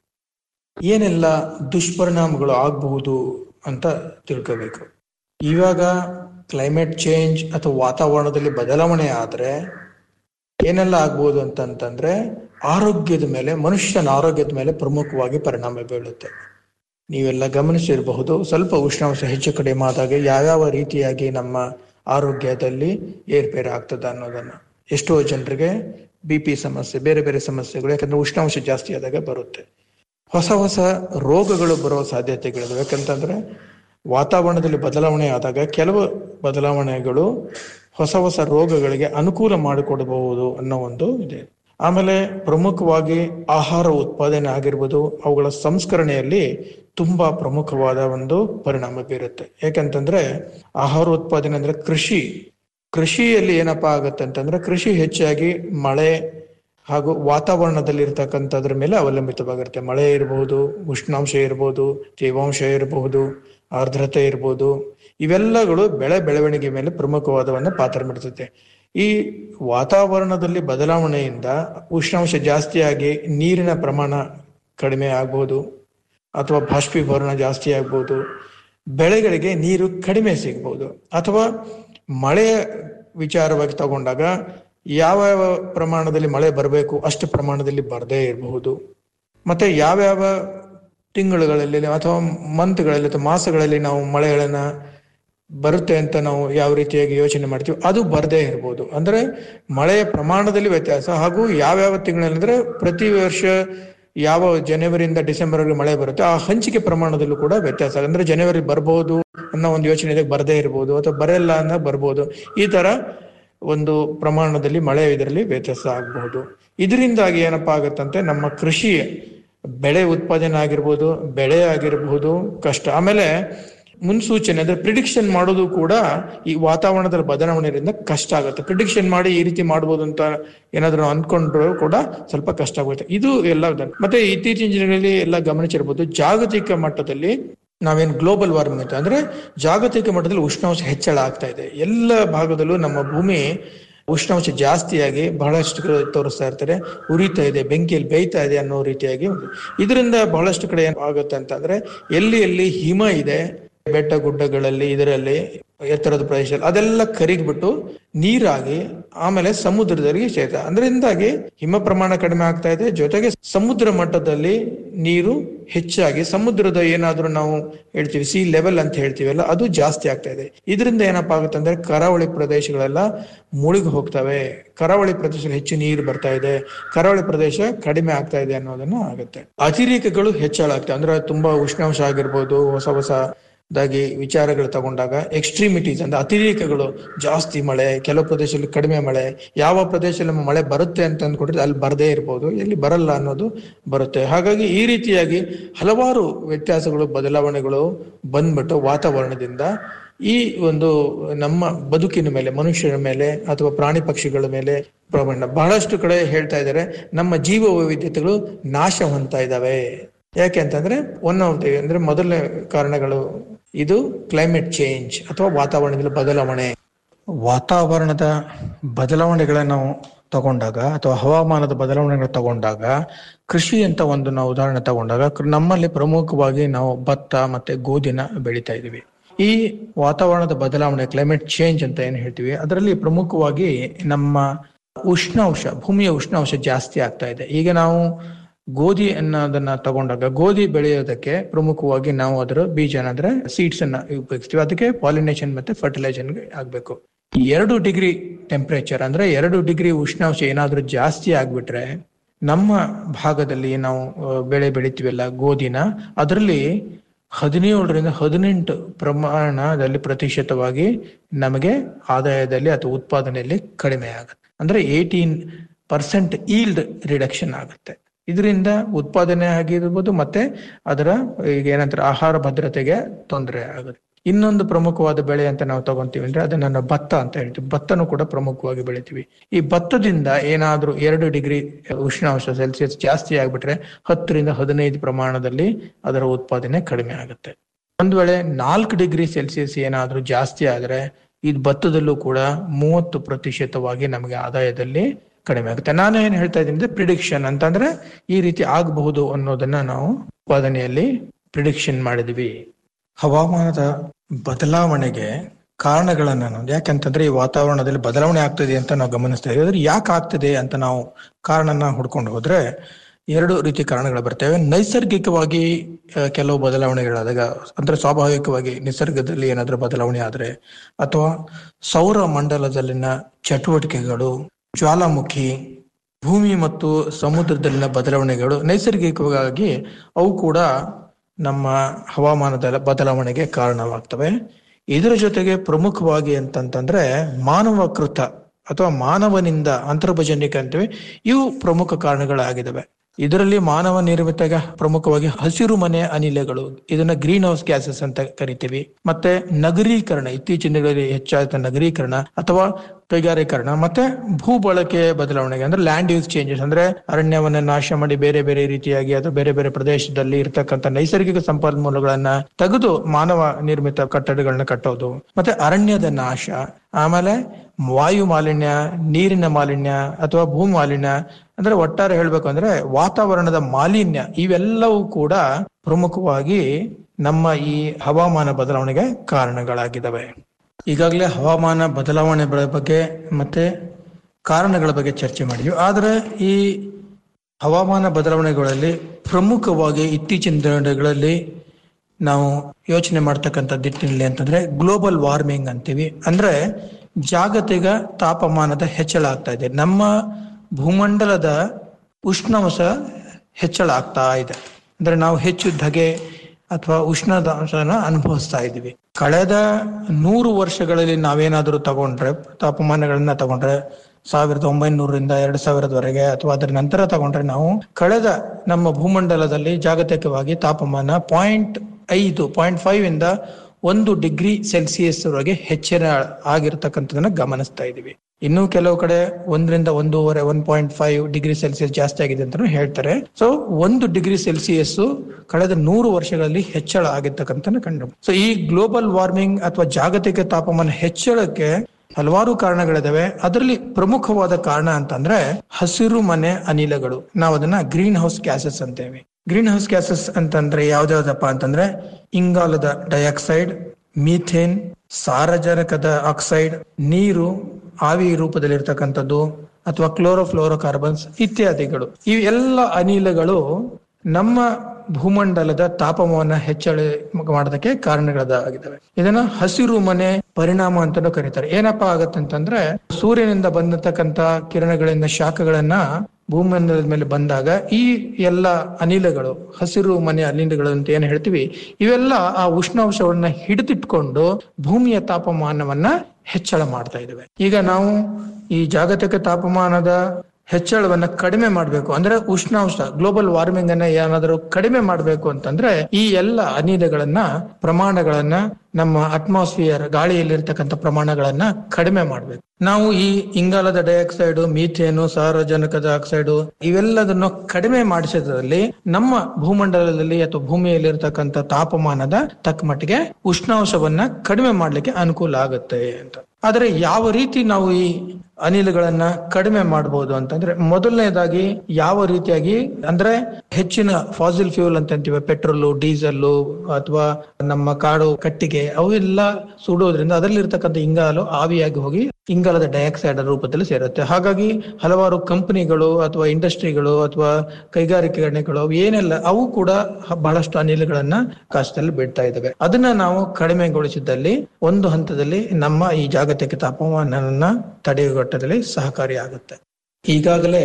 ಏನೆಲ್ಲ ದುಷ್ಪರಿಣಾಮಗಳು ಆಗಬಹುದು ಅಂತ ತಿಳ್ಕೋಬೇಕು ಇವಾಗ ಕ್ಲೈಮೇಟ್ ಚೇಂಜ್ ಅಥವಾ ವಾತಾವರಣದಲ್ಲಿ ಬದಲಾವಣೆ ಆದ್ರೆ ಏನೆಲ್ಲ ಆಗ್ಬೋದು ಅಂತಂತಂದ್ರೆ ಆರೋಗ್ಯದ ಮೇಲೆ ಮನುಷ್ಯನ ಆರೋಗ್ಯದ ಮೇಲೆ ಪ್ರಮುಖವಾಗಿ ಪರಿಣಾಮ ಬೀಳುತ್ತೆ ನೀವೆಲ್ಲ ಗಮನಿಸಿರಬಹುದು ಸ್ವಲ್ಪ ಉಷ್ಣಾಂಶ ಹೆಚ್ಚು ಕಡಿಮೆ ಆದಾಗ ಯಾವ್ಯಾವ ರೀತಿಯಾಗಿ ನಮ್ಮ ಆರೋಗ್ಯದಲ್ಲಿ ಏರ್ಪೇರು ಆಗ್ತದ ಅನ್ನೋದನ್ನ ಎಷ್ಟೋ ಜನರಿಗೆ ಬಿ ಪಿ ಸಮಸ್ಯೆ ಬೇರೆ ಬೇರೆ ಸಮಸ್ಯೆಗಳು ಯಾಕಂದ್ರೆ ಉಷ್ಣಾಂಶ ಜಾಸ್ತಿ ಆದಾಗ ಬರುತ್ತೆ ಹೊಸ ಹೊಸ ರೋಗಗಳು ಬರೋ ಸಾಧ್ಯತೆಗಳಿದೆ ಯಾಕಂತಂದ್ರೆ ವಾತಾವರಣದಲ್ಲಿ ಬದಲಾವಣೆ ಆದಾಗ ಕೆಲವು ಬದಲಾವಣೆಗಳು ಹೊಸ ಹೊಸ ರೋಗಗಳಿಗೆ ಅನುಕೂಲ ಮಾಡಿಕೊಡಬಹುದು ಅನ್ನೋ ಒಂದು ಇದೆ ಆಮೇಲೆ ಪ್ರಮುಖವಾಗಿ ಆಹಾರ ಉತ್ಪಾದನೆ ಆಗಿರ್ಬೋದು ಅವುಗಳ ಸಂಸ್ಕರಣೆಯಲ್ಲಿ ತುಂಬಾ ಪ್ರಮುಖವಾದ ಒಂದು ಪರಿಣಾಮ ಬೀರುತ್ತೆ ಯಾಕಂತಂದ್ರೆ ಆಹಾರ ಉತ್ಪಾದನೆ ಅಂದ್ರೆ ಕೃಷಿ ಕೃಷಿಯಲ್ಲಿ ಏನಪ್ಪಾ ಆಗತ್ತೆ ಅಂತಂದ್ರೆ ಕೃಷಿ ಹೆಚ್ಚಾಗಿ ಮಳೆ ಹಾಗೂ ವಾತಾವರಣದಲ್ಲಿ ಇರ್ತಕ್ಕಂಥದ್ರ ಮೇಲೆ ಅವಲಂಬಿತವಾಗಿರುತ್ತೆ ಮಳೆ ಇರಬಹುದು ಉಷ್ಣಾಂಶ ಇರಬಹುದು ತೇವಾಂಶ ಇರಬಹುದು ಆರ್ದ್ರತೆ ಇರಬಹುದು ಇವೆಲ್ಲಗಳು ಬೆಳೆ ಬೆಳವಣಿಗೆ ಮೇಲೆ ಪ್ರಮುಖವಾದವನ್ನ ಪಾತ್ರ ಮಾಡ್ತದೆ ಈ ವಾತಾವರಣದಲ್ಲಿ ಬದಲಾವಣೆಯಿಂದ ಉಷ್ಣಾಂಶ ಜಾಸ್ತಿಯಾಗಿ ನೀರಿನ ಪ್ರಮಾಣ ಕಡಿಮೆ ಆಗ್ಬೋದು ಅಥವಾ ಬಾಷ್ಪೀಭವನ ಜಾಸ್ತಿ ಆಗ್ಬೋದು ಬೆಳೆಗಳಿಗೆ ನೀರು ಕಡಿಮೆ ಸಿಗ್ಬೋದು ಅಥವಾ ಮಳೆಯ ವಿಚಾರವಾಗಿ ತಗೊಂಡಾಗ ಯಾವ ಯಾವ ಪ್ರಮಾಣದಲ್ಲಿ ಮಳೆ ಬರಬೇಕು ಅಷ್ಟು ಪ್ರಮಾಣದಲ್ಲಿ ಬರದೇ ಇರಬಹುದು ಮತ್ತೆ ಯಾವ್ಯಾವ ತಿಂಗಳುಗಳಲ್ಲಿ ಅಥವಾ ಮಂತ್ಗಳಲ್ಲಿ ಅಥವಾ ಮಾಸಗಳಲ್ಲಿ ನಾವು ಮಳೆಗಳನ್ನ ಬರುತ್ತೆ ಅಂತ ನಾವು ಯಾವ ರೀತಿಯಾಗಿ ಯೋಚನೆ ಮಾಡ್ತೀವಿ ಅದು ಬರದೇ ಇರ್ಬೋದು ಅಂದ್ರೆ ಮಳೆಯ ಪ್ರಮಾಣದಲ್ಲಿ ವ್ಯತ್ಯಾಸ ಹಾಗೂ ಯಾವ್ಯಾವ ತಿಂಗಳಲ್ಲಿ ಅಂದ್ರೆ ಪ್ರತಿ ವರ್ಷ ಯಾವ ಜನವರಿಯಿಂದ ಡಿಸೆಂಬರ್ ವರೆಗೆ ಮಳೆ ಬರುತ್ತೆ ಆ ಹಂಚಿಕೆ ಪ್ರಮಾಣದಲ್ಲೂ ಕೂಡ ವ್ಯತ್ಯಾಸ ಅಂದ್ರೆ ಜನವರಿ ಬರ್ಬೋದು ಅನ್ನೋ ಒಂದು ಯೋಚನೆ ಇದೆ ಬರದೇ ಇರ್ಬೋದು ಅಥವಾ ಬರಲ್ಲ ಅನ್ನೋ ಬರ್ಬೋದು ಈ ತರ ಒಂದು ಪ್ರಮಾಣದಲ್ಲಿ ಮಳೆ ಇದರಲ್ಲಿ ವ್ಯತ್ಯಾಸ ಆಗಬಹುದು ಇದರಿಂದಾಗಿ ಏನಪ್ಪಾ ಆಗುತ್ತಂತೆ ನಮ್ಮ ಕೃಷಿ ಬೆಳೆ ಉತ್ಪಾದನೆ ಆಗಿರ್ಬೋದು ಬೆಳೆ ಆಗಿರಬಹುದು ಕಷ್ಟ ಆಮೇಲೆ ಮುನ್ಸೂಚನೆ ಅಂದ್ರೆ ಪ್ರಿಡಿಕ್ಷನ್ ಮಾಡೋದು ಕೂಡ ಈ ವಾತಾವರಣದ ಬದಲಾವಣೆಯಿಂದ ಕಷ್ಟ ಆಗುತ್ತೆ ಪ್ರಿಡಿಕ್ಷನ್ ಮಾಡಿ ಈ ರೀತಿ ಮಾಡ್ಬೋದು ಅಂತ ಏನಾದ್ರು ಅನ್ಕೊಂಡ್ರು ಕೂಡ ಸ್ವಲ್ಪ ಕಷ್ಟ ಆಗುತ್ತೆ ಇದು ಎಲ್ಲ ಇದೆ. ಮತ್ತೆ ಇತ್ತೀಚಿನ ದಿನಗಳಲ್ಲಿ ಎಲ್ಲ ಗಮನಿಸಿರ್ಬೋದು ಜಾಗತಿಕ ಮಟ್ಟದಲ್ಲಿ ನಾವೇನ್ ಗ್ಲೋಬಲ್ ವಾರ್ಮಿಂಗ್ ಅಂತ ಅಂದ್ರೆ ಜಾಗತಿಕ ಮಟ್ಟದಲ್ಲಿ ಉಷ್ಣಾಂಶ ಹೆಚ್ಚಳ ಆಗ್ತಾ ಇದೆ ಎಲ್ಲ ಭಾಗದಲ್ಲೂ ನಮ್ಮ ಭೂಮಿ ಉಷ್ಣಾಂಶ ಜಾಸ್ತಿಯಾಗಿ ಬಹಳಷ್ಟು ಕಡೆ ತೋರಿಸ್ತಾ ಇರ್ತಾರೆ ಉರಿತಾ ಇದೆ ಬೆಂಕಿಯಲ್ಲಿ ಬೇಯ್ತಾ ಇದೆ ಅನ್ನೋ ರೀತಿಯಾಗಿ ಒಂದು- ಇದರಿಂದ ಬಹಳಷ್ಟು ಕಡೆ ಏನ್ ಆಗುತ್ತೆ ಅಂತಂದ್ರೆ ಎಲ್ಲಿ ಎಲ್ಲಿ ಹಿಮ ಇದೆ ಬೆಟ್ಟ ಗುಡ್ಡಗಳಲ್ಲಿ ಇದರಲ್ಲಿ ಎತ್ತರದ ಪ್ರದೇಶದಲ್ಲಿ ಅದೆಲ್ಲ ಕರಿಗ್ಬಿಟ್ಟು ನೀರಾಗಿ ಆಮೇಲೆ ಸಮುದ್ರದಲ್ಲಿ ಸೇರ್ತಾ ಅದರಿಂದಾಗಿ ಹಿಮ ಪ್ರಮಾಣ ಕಡಿಮೆ ಆಗ್ತಾ ಇದೆ ಜೊತೆಗೆ ಸಮುದ್ರ ಮಟ್ಟದಲ್ಲಿ ನೀರು ಹೆಚ್ಚಾಗಿ ಸಮುದ್ರದ ಏನಾದ್ರೂ ನಾವು ಹೇಳ್ತೀವಿ ಸಿ ಲೆವೆಲ್ ಅಂತ ಹೇಳ್ತೀವಲ್ಲ ಅದು ಜಾಸ್ತಿ ಆಗ್ತಾ ಇದೆ ಇದರಿಂದ ಏನಪ್ಪಾ ಆಗುತ್ತೆ ಅಂದ್ರೆ ಕರಾವಳಿ ಪ್ರದೇಶಗಳೆಲ್ಲ ಮುಳುಗಿ ಹೋಗ್ತವೆ ಕರಾವಳಿ ಪ್ರದೇಶದಲ್ಲಿ ಹೆಚ್ಚು ನೀರು ಬರ್ತಾ ಇದೆ ಕರಾವಳಿ ಪ್ರದೇಶ ಕಡಿಮೆ ಆಗ್ತಾ ಇದೆ ಅನ್ನೋದನ್ನ ಆಗುತ್ತೆ ಅತಿರೇಕಗಳು ಹೆಚ್ಚಳ ಆಗ್ತವೆ ಅಂದ್ರೆ ತುಂಬಾ ಉಷ್ಣಾಂಶ ಆಗಿರ್ಬೋದು ಹೊಸ ಹೊಸ ದಾಗಿ ವಿಚಾರಗಳು ತಗೊಂಡಾಗ ಎಕ್ಸ್ಟ್ರೀಮಿಟೀಸ್ ಅಂದ್ರೆ ಅತಿರೇಕಗಳು ಜಾಸ್ತಿ ಮಳೆ ಕೆಲವು ಪ್ರದೇಶದಲ್ಲಿ ಕಡಿಮೆ ಮಳೆ ಯಾವ ಪ್ರದೇಶದಲ್ಲಿ ಮಳೆ ಬರುತ್ತೆ ಅಂತ ಅಂದ್ಕೊಂಡ್ರೆ ಅಲ್ಲಿ ಬರದೇ ಇರ್ಬೋದು ಎಲ್ಲಿ ಬರಲ್ಲ ಅನ್ನೋದು ಬರುತ್ತೆ ಹಾಗಾಗಿ ಈ ರೀತಿಯಾಗಿ ಹಲವಾರು ವ್ಯತ್ಯಾಸಗಳು ಬದಲಾವಣೆಗಳು ಬಂದ್ಬಿಟ್ಟು ವಾತಾವರಣದಿಂದ ಈ ಒಂದು ನಮ್ಮ ಬದುಕಿನ ಮೇಲೆ ಮನುಷ್ಯರ ಮೇಲೆ ಅಥವಾ ಪ್ರಾಣಿ ಪಕ್ಷಿಗಳ ಮೇಲೆ ಪ್ರಮಾಣ ಬಹಳಷ್ಟು ಕಡೆ ಹೇಳ್ತಾ ಇದ್ದಾರೆ ನಮ್ಮ ಜೀವ ವೈವಿಧ್ಯತೆಗಳು ನಾಶ ಹೊಂದ್ತಾ ಇದ್ದಾವೆ ಯಾಕೆ ಅಂತಂದ್ರೆ ಒನ್ ಆಫ್ ದಿ ಅಂದ್ರೆ ಮೊದಲನೇ ಕಾರಣಗಳು ಇದು ಕ್ಲೈಮೇಟ್ ಚೇಂಜ್ ಅಥವಾ ವಾತಾವರಣದಲ್ಲಿ ಬದಲಾವಣೆ ವಾತಾವರಣದ ಬದಲಾವಣೆಗಳನ್ನ ನಾವು ತಗೊಂಡಾಗ ಅಥವಾ ಹವಾಮಾನದ ಬದಲಾವಣೆಗಳು ತಗೊಂಡಾಗ ಕೃಷಿ ಅಂತ ಒಂದು ನಾವು ಉದಾಹರಣೆ ತಗೊಂಡಾಗ ಕೃ- ನಮ್ಮಲ್ಲಿ ಪ್ರಮುಖವಾಗಿ ನಾವು ಭತ್ತ ಮತ್ತೆ ಗೋಧಿನ ಬೆಳಿತಾ ಇದೀವಿ ಈ ವಾತಾವರಣದ ಬದಲಾವಣೆ ಕ್ಲೈಮೇಟ್ ಚೇಂಜ್ ಅಂತ ಏನ್ ಹೇಳ್ತೀವಿ ಅದರಲ್ಲಿ ಪ್ರಮುಖವಾಗಿ ನಮ್ಮ ಉಷ್ಣಾಂಶ ಭೂಮಿಯ ಉಷ್ಣಾಂಶ ಜಾಸ್ತಿ ಆಗ್ತಾ ಇದೆ ಈಗ ನಾವು ಗೋಧಿ ಅನ್ನೋದನ್ನ ತಗೊಂಡಾಗ ಗೋಧಿ ಬೆಳೆಯೋದಕ್ಕೆ ಪ್ರಮುಖವಾಗಿ ನಾವು ಅದರ ಬೀಜನ ಅಂದ್ರೆ ಸೀಡ್ಸ್ ಅನ್ನ ಉಪಯೋಗಿಸ್ತೀವಿ ಅದಕ್ಕೆ ಪಾಲಿನೇಷನ್ ಮತ್ತೆ ಫರ್ಟಿಲೈಸೇಷನ್ ಆಗ್ಬೇಕು ಈ ಎರಡು ಡಿಗ್ರಿ ಟೆಂಪರೇಚರ್ ಅಂದ್ರೆ ಎರಡು ಡಿಗ್ರಿ ಉಷ್ಣಾಂಶ ಏನಾದ್ರೂ ಜಾಸ್ತಿ ಆಗ್ಬಿಟ್ರೆ ನಮ್ಮ ಭಾಗದಲ್ಲಿ ನಾವು ಆ, ಬೆಳೆ ಬೆಳಿತೀವಲ್ಲ ಗೋಧಿನ ಅದರಲ್ಲಿ ಹದಿನೇಳರಿಂದ ಹದಿನೆಂಟು ಪ್ರಮಾಣದಲ್ಲಿ ಪ್ರತಿಶತವಾಗಿ ನಮಗೆ ಆದಾಯದಲ್ಲಿ ಅಥವಾ ಉತ್ಪಾದನೆಯಲ್ಲಿ ಕಡಿಮೆ ಆಗುತ್ತೆ ಅಂದ್ರೆ ಏಯ್ಟೀನ್ ಪರ್ಸೆಂಟ್ ಈಲ್ಡ್ ರಿಡಕ್ಷನ್ ಆಗುತ್ತೆ ಇದರಿಂದ ಉತ್ಪಾದನೆ ಆಗಿರ್ಬೋದು ಮತ್ತೆ ಅದರ ಈಗ ಏನಂತಾರೆ ಆಹಾರ ಭದ್ರತೆಗೆ ತೊಂದರೆ ಆಗುತ್ತೆ ಇನ್ನೊಂದು ಪ್ರಮುಖವಾದ ಬೆಳೆ ಅಂತ ನಾವು ತಗೊಂತೀವಿ ಅಂದ್ರೆ ಅದನ್ನ ನಾವು ಭತ್ತ ಅಂತ ಹೇಳ್ತೀವಿ ಭತ್ತನೂ ಕೂಡ ಪ್ರಮುಖವಾಗಿ ಬೆಳಿತೀವಿ ಈ ಭತ್ತದಿಂದ ಏನಾದ್ರೂ ಎರಡು ಡಿಗ್ರಿ ಉಷ್ಣಾಂಶ ಸೆಲ್ಸಿಯಸ್ ಜಾಸ್ತಿ ಆಗ್ಬಿಟ್ರೆ ಹತ್ತರಿಂದ ಹದಿನೈದು ಪ್ರಮಾಣದಲ್ಲಿ ಅದರ ಉತ್ಪಾದನೆ ಕಡಿಮೆ ಆಗುತ್ತೆ ಒಂದ್ ವೇಳೆ ನಾಲ್ಕು ಡಿಗ್ರಿ ಸೆಲ್ಸಿಯಸ್ ಏನಾದ್ರೂ ಜಾಸ್ತಿ ಆದ್ರೆ ಇದು ಭತ್ತದಲ್ಲೂ ಕೂಡ ಮೂವತ್ತು ಪ್ರತಿಶತವಾಗಿ ನಮಗೆ ಆದಾಯದಲ್ಲಿ ಕಡಿಮೆ ಆಗುತ್ತೆ ನಾನು ಏನ್ ಹೇಳ್ತಾ ಇದ್ದೀನಿ ಅಂದ್ರೆ ಪ್ರಿಡಿಕ್ಷನ್ ಅಂತಂದ್ರೆ ಈ ರೀತಿ ಆಗಬಹುದು ಅನ್ನೋದನ್ನ ನಾವು ಉತ್ಪಾದನೆಯಲ್ಲಿ ಪ್ರಿಡಿಕ್ಷನ್ ಮಾಡಿದ್ವಿ ಹವಾಮಾನದ ಬದಲಾವಣೆಗೆ ಕಾರಣಗಳನ್ನ ನಾವು ಯಾಕಂತಂದ್ರೆ ಈ ವಾತಾವರಣದಲ್ಲಿ ಬದಲಾವಣೆ ಆಗ್ತದೆ ಅಂತ ನಾವು ಗಮನಿಸ್ತಾ ಇದ್ದೀವಿ ಆದ್ರೆ ಯಾಕೆ ಆಗ್ತದೆ ಅಂತ ನಾವು ಕಾರಣನ ಹುಡ್ಕೊಂಡು ಹೋದ್ರೆ ಎರಡು ರೀತಿ ಕಾರಣಗಳು ಬರ್ತವೆ ನೈಸರ್ಗಿಕವಾಗಿ ಆ, ಕೆಲವು ಬದಲಾವಣೆಗಳಾದಾಗ ಅಂದ್ರೆ ಸ್ವಾಭಾವಿಕವಾಗಿ ನಿಸರ್ಗದಲ್ಲಿ ಏನಾದ್ರೂ ಬದಲಾವಣೆ ಆದ್ರೆ ಅಥವಾ ಸೌರ ಮಂಡಲದಲ್ಲಿನ ಚಟುವಟಿಕೆಗಳು ಜ್ವಾಲಾಮುಖಿ ಭೂಮಿ ಮತ್ತು ಸಮುದ್ರದಲ್ಲಿನ ಬದಲಾವಣೆಗಳು ನೈಸರ್ಗಿಕವಾಗಿ ಅವು ಕೂಡ ನಮ್ಮ ಹವಾಮಾನದ ಬದಲಾವಣೆಗೆ ಕಾರಣವಾಗ್ತವೆ ಇದರ ಜೊತೆಗೆ ಪ್ರಮುಖವಾಗಿ ಅಂತಂತಂದ್ರೆ ಮಾನವ ಕೃತ ಅಥವಾ ಮಾನವನಿಂದ ಅಂತರ್ಭಜನಿಕ ಅಂತೀವಿ ಇವು ಪ್ರಮುಖ ಕಾರಣಗಳಾಗಿದ್ದಾವೆ ಇದರಲ್ಲಿ ಮಾನವ ನಿರ್ಮಿತ ಪ್ರಮುಖವಾಗಿ ಹಸಿರು ಮನೆ ಅನಿಲಗಳು ಇದನ್ನ ಗ್ರೀನ್ ಹೌಸ್ ಗ್ಯಾಸಸ್ ಅಂತ ಕರಿತೀವಿ ಮತ್ತೆ ನಗರೀಕರಣ ಇತ್ತೀಚಿನ ದಿನಗಳಲ್ಲಿ ಹೆಚ್ಚಾದ ನಗರೀಕರಣ ಅಥವಾ ಕೈಗಾರೀಕರಣ ಮತ್ತೆ ಭೂ ಬಳಕೆ ಬದಲಾವಣೆಗೆ ಅಂದ್ರೆ ಲ್ಯಾಂಡ್ ಯೂಸ್ ಚೇಂಜಸ್ ಅಂದ್ರೆ ಅರಣ್ಯವನ್ನ ನಾಶ ಮಾಡಿ ಬೇರೆ ಬೇರೆ ರೀತಿಯಾಗಿ ಅಥವಾ ಬೇರೆ ಬೇರೆ ಪ್ರದೇಶದಲ್ಲಿ ಇರ್ತಕ್ಕಂಥ ನೈಸರ್ಗಿಕ ಸಂಪನ್ಮೂಲಗಳನ್ನ ತೆಗೆದು ಮಾನವ ನಿರ್ಮಿತ ಕಟ್ಟಡಗಳನ್ನ ಕಟ್ಟೋದು ಮತ್ತೆ ಅರಣ್ಯದ ನಾಶ ಆಮೇಲೆ ವಾಯು ಮಾಲಿನ್ಯ ನೀರಿನ ಮಾಲಿನ್ಯ ಅಥವಾ ಭೂ ಮಾಲಿನ್ಯ ಅಂದ್ರೆ ಒಟ್ಟಾರೆ ಹೇಳ್ಬೇಕು ಅಂದ್ರೆ ವಾತಾವರಣದ ಮಾಲಿನ್ಯ ಇವೆಲ್ಲವೂ ಕೂಡ ಪ್ರಮುಖವಾಗಿ ನಮ್ಮ ಈ ಹವಾಮಾನ ಬದಲಾವಣೆಗೆ ಕಾರಣಗಳಾಗಿದ್ದಾವೆ ಈಗಾಗಲೇ ಹವಾಮಾನ ಬದಲಾವಣೆ ಬಗ್ಗೆ ಮತ್ತೆ ಕಾರಣಗಳ ಬಗ್ಗೆ ಚರ್ಚೆ ಮಾಡಿದ್ವಿ ಆದರೆ ಈ ಹವಾಮಾನ ಬದಲಾವಣೆಗಳಲ್ಲಿ ಪ್ರಮುಖವಾಗಿ ಇತ್ತೀಚಿನ ದಿನಗಳಲ್ಲಿ ನಾವು ಯೋಚನೆ ಮಾಡ್ತಕ್ಕಂಥ ದಿಟ್ಟಿನಲ್ಲಿ ಅಂತಂದ್ರೆ ಗ್ಲೋಬಲ್ ವಾರ್ಮಿಂಗ್ ಅಂತೀವಿ ಅಂದ್ರೆ ಜಾಗತಿಕ ತಾಪಮಾನದ ಹೆಚ್ಚಳ ಆಗ್ತಾ ಇದೆ ನಮ್ಮ ಭೂಮಂಡಲದ ಉಷ್ಣಾಂಶ ಹೆಚ್ಚಳ ಆಗ್ತಾ ಇದೆ ಅಂದ್ರೆ ನಾವು ಹೆಚ್ಚು ಧಗೆ ಅಥವಾ ಉಷ್ಣಾಂಶನ ಅನುಭವಿಸ್ತಾ ಇದ್ದೀವಿ ಕಳೆದ ನೂರು ವರ್ಷಗಳಲ್ಲಿ ನಾವೇನಾದರೂ ತಗೊಂಡ್ರೆ ತಾಪಮಾನಗಳನ್ನ ತಗೊಂಡ್ರೆ ಸಾವಿರದ ಒಂಬೈನೂರರಿಂದ ಎರಡ್ ಸಾವಿರದವರೆಗೆ ಅಥವಾ ಅದರ ನಂತರ ತಗೊಂಡ್ರೆ ನಾವು ಕಳೆದ ನಮ್ಮ ಭೂಮಂಡಲದಲ್ಲಿ ಜಾಗತಿಕವಾಗಿ ತಾಪಮಾನ ಪಾಯಿಂಟ್ ಐದು ಪಾಯಿಂಟ್ ಫೈವ್ ಇಂದ ಒಂದು ಡಿಗ್ರಿ ಸೆಲ್ಸಿಯಸ್ ವರೆಗೆ ಹೆಚ್ಚಿನ ಆಗಿರ್ತಕ್ಕಂಥದನ್ನ ಗಮನಿಸ್ತಾ ಇದೀವಿ ಇನ್ನು ಕೆಲವು ಕಡೆ ಒಂದರಿಂದ ಒಂದೂವರೆ one point five degree Celsius ಜಾಸ್ತಿ ಆಗಿದೆ ಅಂತ ಹೇಳ್ತಾರೆ ಸೊ ಒಂದು ಡಿಗ್ರಿ ಸೆಲ್ಸಿಯಸ್ ಕಳೆದ ನೂರು ವರ್ಷಗಳಲ್ಲಿ ಹೆಚ್ಚಳ ಆಗಿರ್ತಕ್ಕಂಥ ಕಂಡು ಸೊ ಈ ಗ್ಲೋಬಲ್ ವಾರ್ಮಿಂಗ್ ಅಥವಾ ಜಾಗತಿಕ ತಾಪಮಾನ ಹೆಚ್ಚಳಕ್ಕೆ ಹಲವಾರು ಕಾರಣಗಳಿದಾವೆ ಅದರಲ್ಲಿ ಪ್ರಮುಖವಾದ ಕಾರಣ ಅಂತಂದ್ರೆ ಹಸಿರು ಮನೆ ಅನಿಲಗಳು ನಾವು ಅದನ್ನ ಗ್ರೀನ್ ಹೌಸ್ ಗ್ಯಾಸಸ್ ಅಂತೇವೆ ಗ್ರೀನ್ ಹೌಸ್ ಗ್ಯಾಸಸ್ ಅಂತಂದ್ರೆ ಯಾವ್ದಾವ್ದಪ್ಪ ಅಂತಂದ್ರೆ ಇಂಗಾಲದ ಡೈಆಕ್ಸೈಡ್ ಮೀಥೇನ್ ಸಾರಜನಕದ ಆಕ್ಸೈಡ್ ನೀರು ಆವಿ ರೂಪದಲ್ಲಿರ್ತಕ್ಕಂಥದ್ದು ಅಥವಾ ಕ್ಲೋರೋಫ್ಲೋರೋ ಕಾರ್ಬನ್ಸ್ ಇತ್ಯಾದಿಗಳು ಈ ಎಲ್ಲ ಅನಿಲಗಳು ನಮ್ಮ ಭೂಮಂಡಲದ ತಾಪಮಾನ ಹೆಚ್ಚಳ ಮಾಡೋದಕ್ಕೆ ಕಾರಣಗಳಾಗಿದ್ದಾವೆ ಇದನ್ನ ಹಸಿರು ಮನೆ ಪರಿಣಾಮ ಅಂತಾನೂ ಕರೀತಾರೆ ಏನಪ್ಪಾ ಆಗತ್ತೆ ಅಂತಂದ್ರೆ ಸೂರ್ಯನಿಂದ ಬಂದಿರತಕ್ಕಂತ ಕಿರಣಗಳಿಂದ ಶಾಖಗಳನ್ನ ಭೂಮಂಡಲದ ಮೇಲೆ ಬಂದಾಗ ಈ ಎಲ್ಲ ಅನಿಲಗಳು ಹಸಿರು ಮನೆ ಅನಿಲಗಳು ಅಂತ ಏನ್ ಹೇಳ್ತೀವಿ ಇವೆಲ್ಲ ಆ ಉಷ್ಣಾಂಶವನ್ನ ಹಿಡಿದಿಟ್ಕೊಂಡು ಭೂಮಿಯ ತಾಪಮಾನವನ್ನ ಹೆಚ್ಚಳ ಮಾಡ್ತಾ ಇದಾವೆ ಈಗ ನಾವು ಈ ಜಾಗತಿಕ ತಾಪಮಾನದ ಹೆಚ್ಚಳವನ್ನ ಕಡಿಮೆ ಮಾಡಬೇಕು ಅಂದ್ರೆ ಉಷ್ಣಾಂಶ ಗ್ಲೋಬಲ್ ವಾರ್ಮಿಂಗ್ ಅನ್ನ ಏನಾದರೂ ಕಡಿಮೆ ಮಾಡಬೇಕು ಅಂತಂದ್ರೆ ಈ ಎಲ್ಲ ಅನಿಲಗಳನ್ನ ಪ್ರಮಾಣಗಳನ್ನ ನಮ್ಮ ಅಟ್ಮಾಸ್ಫಿಯರ್ ಗಾಳಿಯಲ್ಲಿರ್ತಕ್ಕಂಥ ಪ್ರಮಾಣಗಳನ್ನ ಕಡಿಮೆ ಮಾಡಬೇಕು ನಾವು ಈ ಇಂಗಾಲದ ಡೈಆಕ್ಸೈಡ್ ಮೀಥೇನು ಸಾರಜನಕದ ಆಕ್ಸೈಡ್ ಇವೆಲ್ಲದನ್ನು ಕಡಿಮೆ ಮಾಡಿಸಿದ್ರಲ್ಲಿ ನಮ್ಮ ಭೂಮಂಡಲದಲ್ಲಿ ಅಥವಾ ಭೂಮಿಯಲ್ಲಿರ್ತಕ್ಕಂಥ ತಾಪಮಾನದ ತಕ್ಕ ಮಟ್ಟಿಗೆ ಉಷ್ಣಾಂಶವನ್ನ ಕಡಿಮೆ ಮಾಡ್ಲಿಕ್ಕೆ ಅನುಕೂಲ ಆಗುತ್ತೆ ಅಂತ ಆದ್ರೆ ಯಾವ ರೀತಿ ನಾವು ಈ ಅನಿಲಗಳನ್ನ ಕಡಿಮೆ ಮಾಡಬಹುದು ಅಂತಂದ್ರೆ ಮೊದಲನೇದಾಗಿ ಯಾವ ರೀತಿಯಾಗಿ ಅಂದ್ರೆ ಹೆಚ್ಚಿನ ಫಾಸಿಲ್ ಫ್ಯೂಲ್ ಅಂತ ಅಂತೀವಿ ಪೆಟ್ರೋಲು ಡೀಸೆಲ್ ಅಥವಾ ನಮ್ಮ ಕಾಡು ಕಟ್ಟಿಗೆ ಅವೆಲ್ಲ ಸುಡೋದ್ರಿಂದ ಅದರಲ್ಲಿ ಇರ್ತಕ್ಕಂಥ ಇಂಗಾಲು ಆವಿಯಾಗಿ ಹೋಗಿ ಇಂಗಾಲದ ಡೈಆಕ್ಸೈಡ್ ರೂಪದಲ್ಲಿ ಸೇರುತ್ತೆ ಹಾಗಾಗಿ ಹಲವಾರು ಕಂಪನಿಗಳು ಅಥವಾ ಇಂಡಸ್ಟ್ರಿಗಳು ಅಥವಾ ಕೈಗಾರಿಕೆಗಳು ಏನೆಲ್ಲ ಅವು ಕೂಡ ಬಹಳಷ್ಟು ಅನಿಲಗಳನ್ನ ಆಕಾಶದಲ್ಲಿ ಬಿಡ್ತಾ ಇದಾವೆ ಅದನ್ನ ನಾವು ಕಡಿಮೆಗೊಳಿಸಿದಲ್ಲಿ ಒಂದು ಹಂತದಲ್ಲಿ ನಮ್ಮ ಈ ಜಾಗತಿಕ ತಾಪಮಾನವನ್ನ ತಡೆಗಟ್ಟದಲ್ಲಿ ಸಹಕಾರಿಯಾಗುತ್ತೆ ಈಗಾಗಲೇ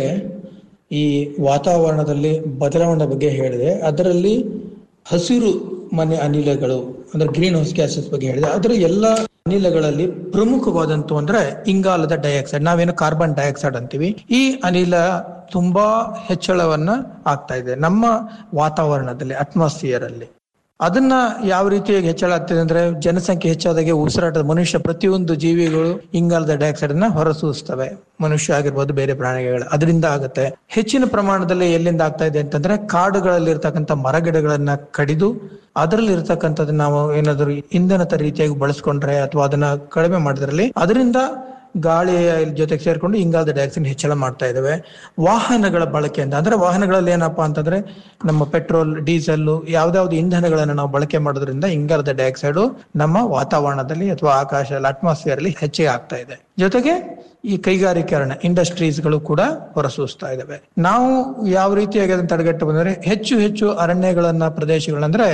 ಈ ವಾತಾವರಣದಲ್ಲಿ ಬದಲಾವಣೆ ಬಗ್ಗೆ ಹೇಳಿದೆ ಅದರಲ್ಲಿ ಹಸಿರು ಮನೆ ಅನಿಲಗಳು ಅಂದ್ರೆ ಗ್ರೀನ್ ಹೌಸ್ ಗ್ಯಾಸಸ್ ಬಗ್ಗೆ ಹೇಳಿದೆ ಅದರ ಎಲ್ಲ ಅನಿಲಗಳಲ್ಲಿ ಪ್ರಮುಖವಾದಂತ ಅಂದ್ರೆ ಇಂಗಾಲದ ಡೈಆಕ್ಸೈಡ್ ನಾವೇನು ಕಾರ್ಬನ್ ಡೈಆಕ್ಸೈಡ್ ಅಂತೀವಿ ಈ ಅನಿಲ ತುಂಬಾ ಹೆಚ್ಚಳವನ್ನ ಆಗ್ತಾ ಇದೆ ನಮ್ಮ ವಾತಾವರಣದಲ್ಲಿ ಅಟ್ಮಾಸ್ಫಿಯರ್ ಅಲ್ಲಿ ಅದನ್ನ ಯಾವ ರೀತಿಯಾಗಿ ಹೆಚ್ಚಳ ಆಗ್ತಿದೆ ಅಂದ್ರೆ ಜನಸಂಖ್ಯೆ ಹೆಚ್ಚಾದಾಗೆ ಉಸಿರಾಟದ ಮನುಷ್ಯ ಪ್ರತಿಯೊಂದು ಜೀವಿಗಳು ಇಂಗಾಲದ ಡೈಆಕ್ಸೈಡ್ ಅನ್ನ ಹೊರಸೂಸ್ತವೆ ಮನುಷ್ಯ ಆಗಿರ್ಬೋದು ಬೇರೆ ಪ್ರಾಣಿಗಳು ಅದರಿಂದ ಆಗುತ್ತೆ ಹೆಚ್ಚಿನ ಪ್ರಮಾಣದಲ್ಲಿ ಎಲ್ಲಿಂದ ಆಗ್ತಾ ಇದೆ ಅಂತಂದ್ರೆ ಕಾಡುಗಳಲ್ಲಿ ಇರ್ತಕ್ಕಂಥ ಮರಗಿಡಗಳನ್ನ ಕಡಿದು ಅದರಲ್ಲಿ ಇರ್ತಕ್ಕಂಥದ್ದು ನಾವು ಏನಾದ್ರು ಇಂಧನದ ರೀತಿಯಾಗಿ ಬಳಸ್ಕೊಂಡ್ರೆ ಅಥವಾ ಅದನ್ನ ಕಡಿಮೆ ಮಾಡಿದ್ರಲ್ಲಿ ಅದರಿಂದ ಗಾಳಿಯ ಜೊತೆಗೆ ಸೇರ್ಕೊಂಡು ಇಂಗಾಲದ ಡೈಆಕ್ಸೈಡ್ ಹೆಚ್ಚಳ ಮಾಡ್ತಾ ಇದಾವೆ ವಾಹನಗಳ ಬಳಕೆಯಿಂದ ಅಂದ್ರೆ ವಾಹನಗಳಲ್ಲಿ ಏನಪ್ಪಾ ಅಂತಂದ್ರೆ ನಮ್ಮ ಪೆಟ್ರೋಲ್ ಡೀಸೆಲ್ ಯಾವ್ದಾವ್ದು ಇಂಧನಗಳನ್ನ ನಾವು ಬಳಕೆ ಮಾಡೋದ್ರಿಂದ ಇಂಗಾಲದ ಡೈಆಕ್ಸೈಡ್ ನಮ್ಮ ವಾತಾವರಣದಲ್ಲಿ ಅಥವಾ ಆಕಾಶದಲ್ಲಿ ಅಟ್ಮಾಸ್ಫಿಯರ್ ಅಲ್ಲಿ ಹೆಚ್ಚಿಗೆ ಆಗ್ತಾ ಇದೆ ಜೊತೆಗೆ ಈ ಕೈಗಾರೀಕರಣ ಇಂಡಸ್ಟ್ರೀಸ್ಗಳು ಕೂಡ ಹೊರಸೂಸ್ತಾ ಇದಾವೆ ನಾವು ಯಾವ ರೀತಿಯಾಗಿ ಅದನ್ನ ತಡೆಗಟ್ಟು ಬಂದ್ರೆ ಹೆಚ್ಚು ಹೆಚ್ಚು ಅರಣ್ಯಗಳನ್ನ ಪ್ರದೇಶಗಳಂದ್ರೆ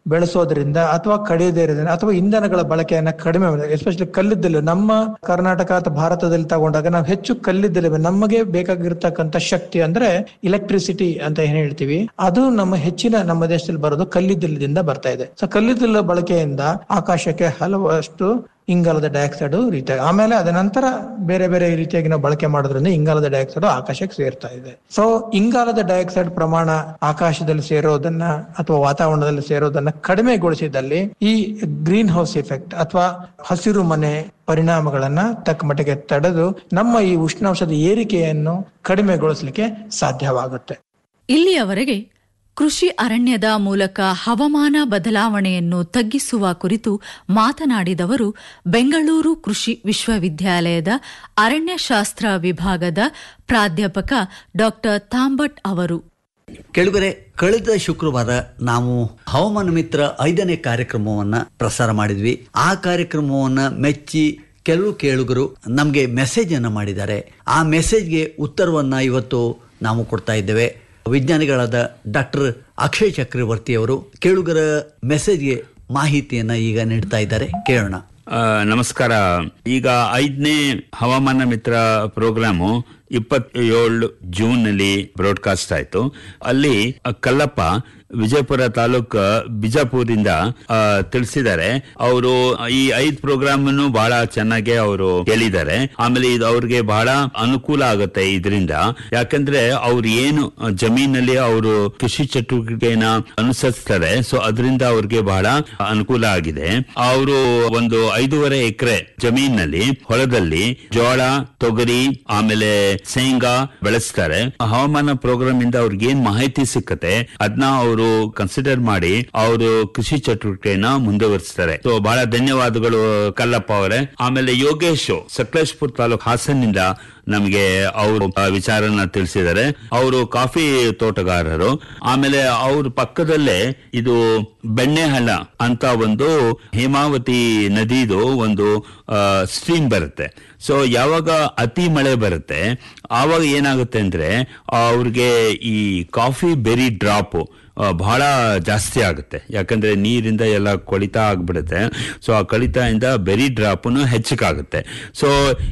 ಬೆಳೆಸೋದ್ರಿಂದ ಅಥವಾ ಕಡಿಯೋದ್ರಿಂದ ಅಥವಾ ಇಂಧನಗಳ ಬಳಕೆಯನ್ನ ಕಡಿಮೆ ಎಸ್ಪೆಷಲಿ ಕಲ್ಲಿದ್ದಲು ನಮ್ಮ ಕರ್ನಾಟಕ ಅಥವಾ ಭಾರತದಲ್ಲಿ ತಗೊಂಡಾಗ ನಾವು ಹೆಚ್ಚು ಕಲ್ಲಿದ್ದಲು ನಮಗೆ ಬೇಕಾಗಿರ್ತಕ್ಕಂಥ ಶಕ್ತಿ ಅಂದ್ರೆ ಇಲೆಕ್ಟ್ರಿಸಿಟಿ ಅಂತ ಏನ್ ಹೇಳ್ತೀವಿ ಅದು ನಮ್ಮ ಹೆಚ್ಚಿನ ನಮ್ಮ ದೇಶದಲ್ಲಿ ಬರೋದು ಕಲ್ಲಿದ್ದಲದಿಂದ ಬರ್ತಾ ಇದೆ ಸೊ ಕಲ್ಲಿದ್ದಲ ಬಳಕೆಯಿಂದ ಆಕಾಶಕ್ಕೆ ಹಲವಷ್ಟು ಇಂಗಾಲದ ಡೈಆಕ್ಸೈಡ್ ರೀತಿ ಆಮೇಲೆ ಅದ ನಂತರ ಬೇರೆ ಬೇರೆ ರೀತಿಯಾಗಿ ನಾವು ಬಳಕೆ ಮಾಡೋದ್ರಿಂದ ಇಂಗಾಲದ ಡೈಆಕ್ಸೈಡ್ ಆಕಾಶಕ್ಕೆ ಸೇರ್ತಾ ಇದೆ ಸೊ ಇಂಗಾಲದ ಡೈಆಕ್ಸೈಡ್ ಪ್ರಮಾಣ ಆಕಾಶದಲ್ಲಿ ಸೇರೋದನ್ನ ಅಥವಾ ವಾತಾವರಣದಲ್ಲಿ ಸೇರೋದನ್ನ ಕಡಿಮೆಗೊಳಿಸಿದಲ್ಲಿ ಈ ಗ್ರೀನ್ ಹೌಸ್ ಇಫೆಕ್ಟ್ ಅಥವಾ ಹಸಿರು ಮನೆ ಪರಿಣಾಮಗಳನ್ನ ತಕ್ಕ ಮಟ್ಟಿಗೆ ತಡೆದು ನಮ್ಮ ಈ ಉಷ್ಣಾಂಶದ ಏರಿಕೆಯನ್ನು ಕಡಿಮೆಗೊಳಿಸಲಿಕ್ಕೆ ಸಾಧ್ಯವಾಗುತ್ತೆ ಇಲ್ಲಿಯವರೆಗೆ ಕೃಷಿ ಅರಣ್ಯದ ಮೂಲಕ ಹವಾಮಾನ ಬದಲಾವಣೆಯನ್ನು ತಗ್ಗಿಸುವ ಕುರಿತು ಮಾತನಾಡಿದವರು ಬೆಂಗಳೂರು ಕೃಷಿ ವಿಶ್ವವಿದ್ಯಾಲಯದ ಅರಣ್ಯಶಾಸ್ತ್ರ ವಿಭಾಗದ ಪ್ರಾಧ್ಯಾಪಕ ಡಾ ತಾಂಬಟ್ ಅವರು ಕೆಳಗರೆ ಕಳೆದ ಶುಕ್ರವಾರ ನಾವು ಹವಾಮಾನ ಮಿತ್ರ ಐದನೇ ಕಾರ್ಯಕ್ರಮವನ್ನ ಪ್ರಸಾರ ಮಾಡಿದ್ವಿ ಆ ಕಾರ್ಯಕ್ರಮವನ್ನ ಮೆಚ್ಚಿ ಕೆಲವು ಕೇಳುಗರು ನಮಗೆ ಮೆಸೇಜ್ ಅನ್ನು ಮಾಡಿದ್ದಾರೆ ಆ ಮೆಸೇಜ್ಗೆ ಉತ್ತರವನ್ನ ಇವತ್ತು ನಾವು ಕೊಡ್ತಾ ಇದ್ದೇವೆ ವಿಜ್ಞಾನಿಗಳಾದ ಡಾಕ್ಟರ್ ಅಕ್ಷಯ್ ಚಕ್ರವರ್ತಿ ಅವರು ಕೇಳುಗರ ಮೆಸೇಜ್ಗೆ ಮಾಹಿತಿಯನ್ನ ಈಗ ನೀಡ್ತಾ ಇದ್ದಾರೆ ಕೇಳೋಣ ಆ, ನಮಸ್ಕಾರ ಈಗ ಐದನೇ ಹವಾಮಾನ ಮಿತ್ರ ಪ್ರೋಗ್ರಾಮು ಇಪ್ಪತ್ತೇಳು ಜೂನ್ ನಲ್ಲಿ ಬ್ರಾಡ್ಕಾಸ್ಟ್ ಆಯ್ತು ಅಲ್ಲಿ ಆ, ಕಲ್ಲಪ್ಪ ವಿಜಯಪುರ ತಾಲೂಕ್ ಬಿಜಾಪುರಿಂದ ಆ, ತಿಳಿಸಿದ್ದಾರೆ ಅವರು ಈ ಐದ್ ಪ್ರೋಗ್ರಾಮ್ ಅನ್ನು ಬಹಳ ಚೆನ್ನಾಗಿ ಅವರು ಹೇಳಿದ್ದಾರೆ ಆಮೇಲೆ ಇದು ಅವ್ರಿಗೆ ಬಹಳ ಅನುಕೂಲ ಆಗುತ್ತೆ ಇದರಿಂದ ಯಾಕಂದ್ರೆ ಅವ್ರು ಏನು ಜಮೀನಲ್ಲಿ ಅವರು ಕೃಷಿ ಚಟುವಟಿಕೆನ ಅನುಸರಿಸ್ತಾರೆ ಸೊ ಅದರಿಂದ ಅವ್ರಿಗೆ ಬಹಳ ಅನುಕೂಲ ಆಗಿದೆ ಅವರು ಒಂದು ಐದೂವರೆ ಎಕರೆ ಜಮೀನಲ್ಲಿ ಹೊಲದಲ್ಲಿ ಜೋಳ ತೊಗರಿ ಆಮೇಲೆ ಶೇಂಗಾ ಬೆಳೆಸ್ತಾರೆ ಹವಾಮಾನ ಪ್ರೋಗ್ರಾಮ್ ಇಂದ ಅವ್ರಿಗೆ ಏನ್ ಮಾಹಿತಿ ಸಿಕ್ಕತ್ತೆ ಅದನ್ನ ಅವರು ಕನ್ಸಿಡರ್ ಮಾಡಿ ಅವರು ಕೃಷಿ ಚಟುವಟಿಕೆನ ಮುಂದುವರಿಸ್ತಾರೆ ಸೊ ಬಹಳ ಧನ್ಯವಾದಗಳು ಕಲ್ಲಪ್ಪ ಅವರೇ ಆಮೇಲೆ ಯೋಗೇಶ್ ಸಕಲೇಶ್ಪುರ್ ತಾಲೂಕ್ ಹಾಸನ್ನಿಂದ ನಮಗೆ ಅವರು ವಿಚಾರನ ತಿಳಿಸಿದ್ದಾರೆ ಅವರು ಕಾಫಿ ತೋಟಗಾರರು ಆಮೇಲೆ ಅವ್ರ ಪಕ್ಕದಲ್ಲೇ ಇದು ಬೆಣ್ಣೆಹಳ್ಳ ಅಂತ ಒಂದು ಹೇಮಾವತಿ ನದಿದು ಒಂದು ಸ್ಟ್ರೀಮ್ ಬರುತ್ತೆ ಸೊ ಯಾವಾಗ ಅತಿ ಮಳೆ ಬರುತ್ತೆ ಆವಾಗ ಏನಾಗುತ್ತೆ ಅಂದ್ರೆ ಅವ್ರಿಗೆ ಈ ಕಾಫಿ ಬೆರಿ ಡ್ರಾಪ್ ಬಹಳ ಜಾಸ್ತಿ ಆಗುತ್ತೆ ಯಾಕಂದ್ರೆ ನೀರಿಂದ ಎಲ್ಲ ಕೊಳಿತ ಆಗ್ಬಿಡುತ್ತೆ ಸೊ ಆ ಕೊಳಿತದಿಂದ ಬೆರಿ ಡ್ರಾಪ್ನು ಹೆಚ್ಚಕ್ಕಾಗುತ್ತೆ ಸೊ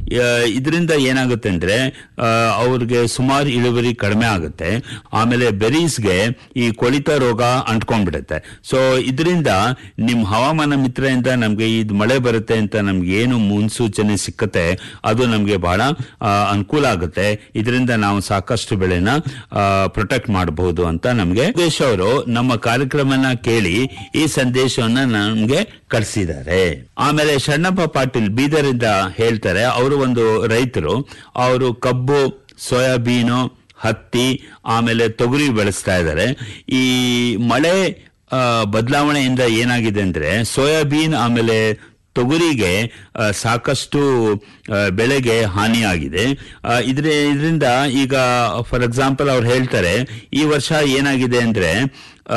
ಇದರಿಂದ ಏನಾಗುತ್ತೆ ಅಂದ್ರೆ ಆ, ಅವ್ರಿಗೆ ಸುಮಾರು ಇಳುವರಿ ಕಡಿಮೆ ಆಗುತ್ತೆ ಆಮೇಲೆ ಬೆರೀಸ್ಗೆ ಈ ಕೊಳಿತ ರೋಗ ಅಂಟ್ಕೊಂಡ್ಬಿಡುತ್ತೆ ಸೊ ಇದರಿಂದ ನಿಮ್ ಹವಾಮಾನ ಮಿತ್ರದಿಂದ ನಮ್ಗೆ ಇದು ಮಳೆ ಬರುತ್ತೆ ಅಂತ ನಮ್ಗೆ ಏನು ಮುನ್ಸೂಚನೆ ಸಿಕ್ಕತ್ತೆ ಅದು ನಮ್ಗೆ ಬಹಳ ಆ, ಅನುಕೂಲ ಆಗುತ್ತೆ ಇದರಿಂದ ನಾವು ಸಾಕಷ್ಟು ಬೆಳೆನ ಪ್ರೊಟೆಕ್ಟ್ ಮಾಡಬಹುದು ಅಂತ ನಮ್ಗೆ ಯೋಗೇಶ್ ಅವರು ನಮ್ಮ ಕಾರ್ಯಕ್ರಮನ ಕೇಳಿ ಈ ಸಂದೇಶವನ್ನ ನಮ್ಗೆ ಕಳಿಸಿದ್ದಾರೆ ಆಮೇಲೆ ಶರಣಪ್ಪ ಪಾಟೀಲ್ ಬೀದರಿಂದ ಹೇಳ್ತಾರೆ ಅವರು ಒಂದು ರೈತರು ಅವರು ಕಬ್ಬು ಸೋಯಾಬೀನು ಹತ್ತಿ ಆಮೇಲೆ ತೊಗರಿ ಬೆಳೆಸ್ತಾ ಇದ್ದಾರೆ ಈ ಮಳೆ ಆ, ಬದಲಾವಣೆಯಿಂದ ಏನಾಗಿದೆ ಅಂದ್ರೆ ಸೋಯಾಬೀನ್ ಆಮೇಲೆ ತೊಗರಿಗೆ ಆ, ಸಾಕಷ್ಟು ಆ, ಬೆಳೆಗೆ ಹಾನಿಯಾಗಿದೆ ಆ, ಇದ್ರ ಇದರಿಂದ ಈಗ ಫಾರ್ ಎಕ್ಸಾಂಪಲ್ ಅವ್ರು ಹೇಳ್ತಾರೆ ಈ ವರ್ಷ ಏನಾಗಿದೆ ಅಂದ್ರೆ ಆ,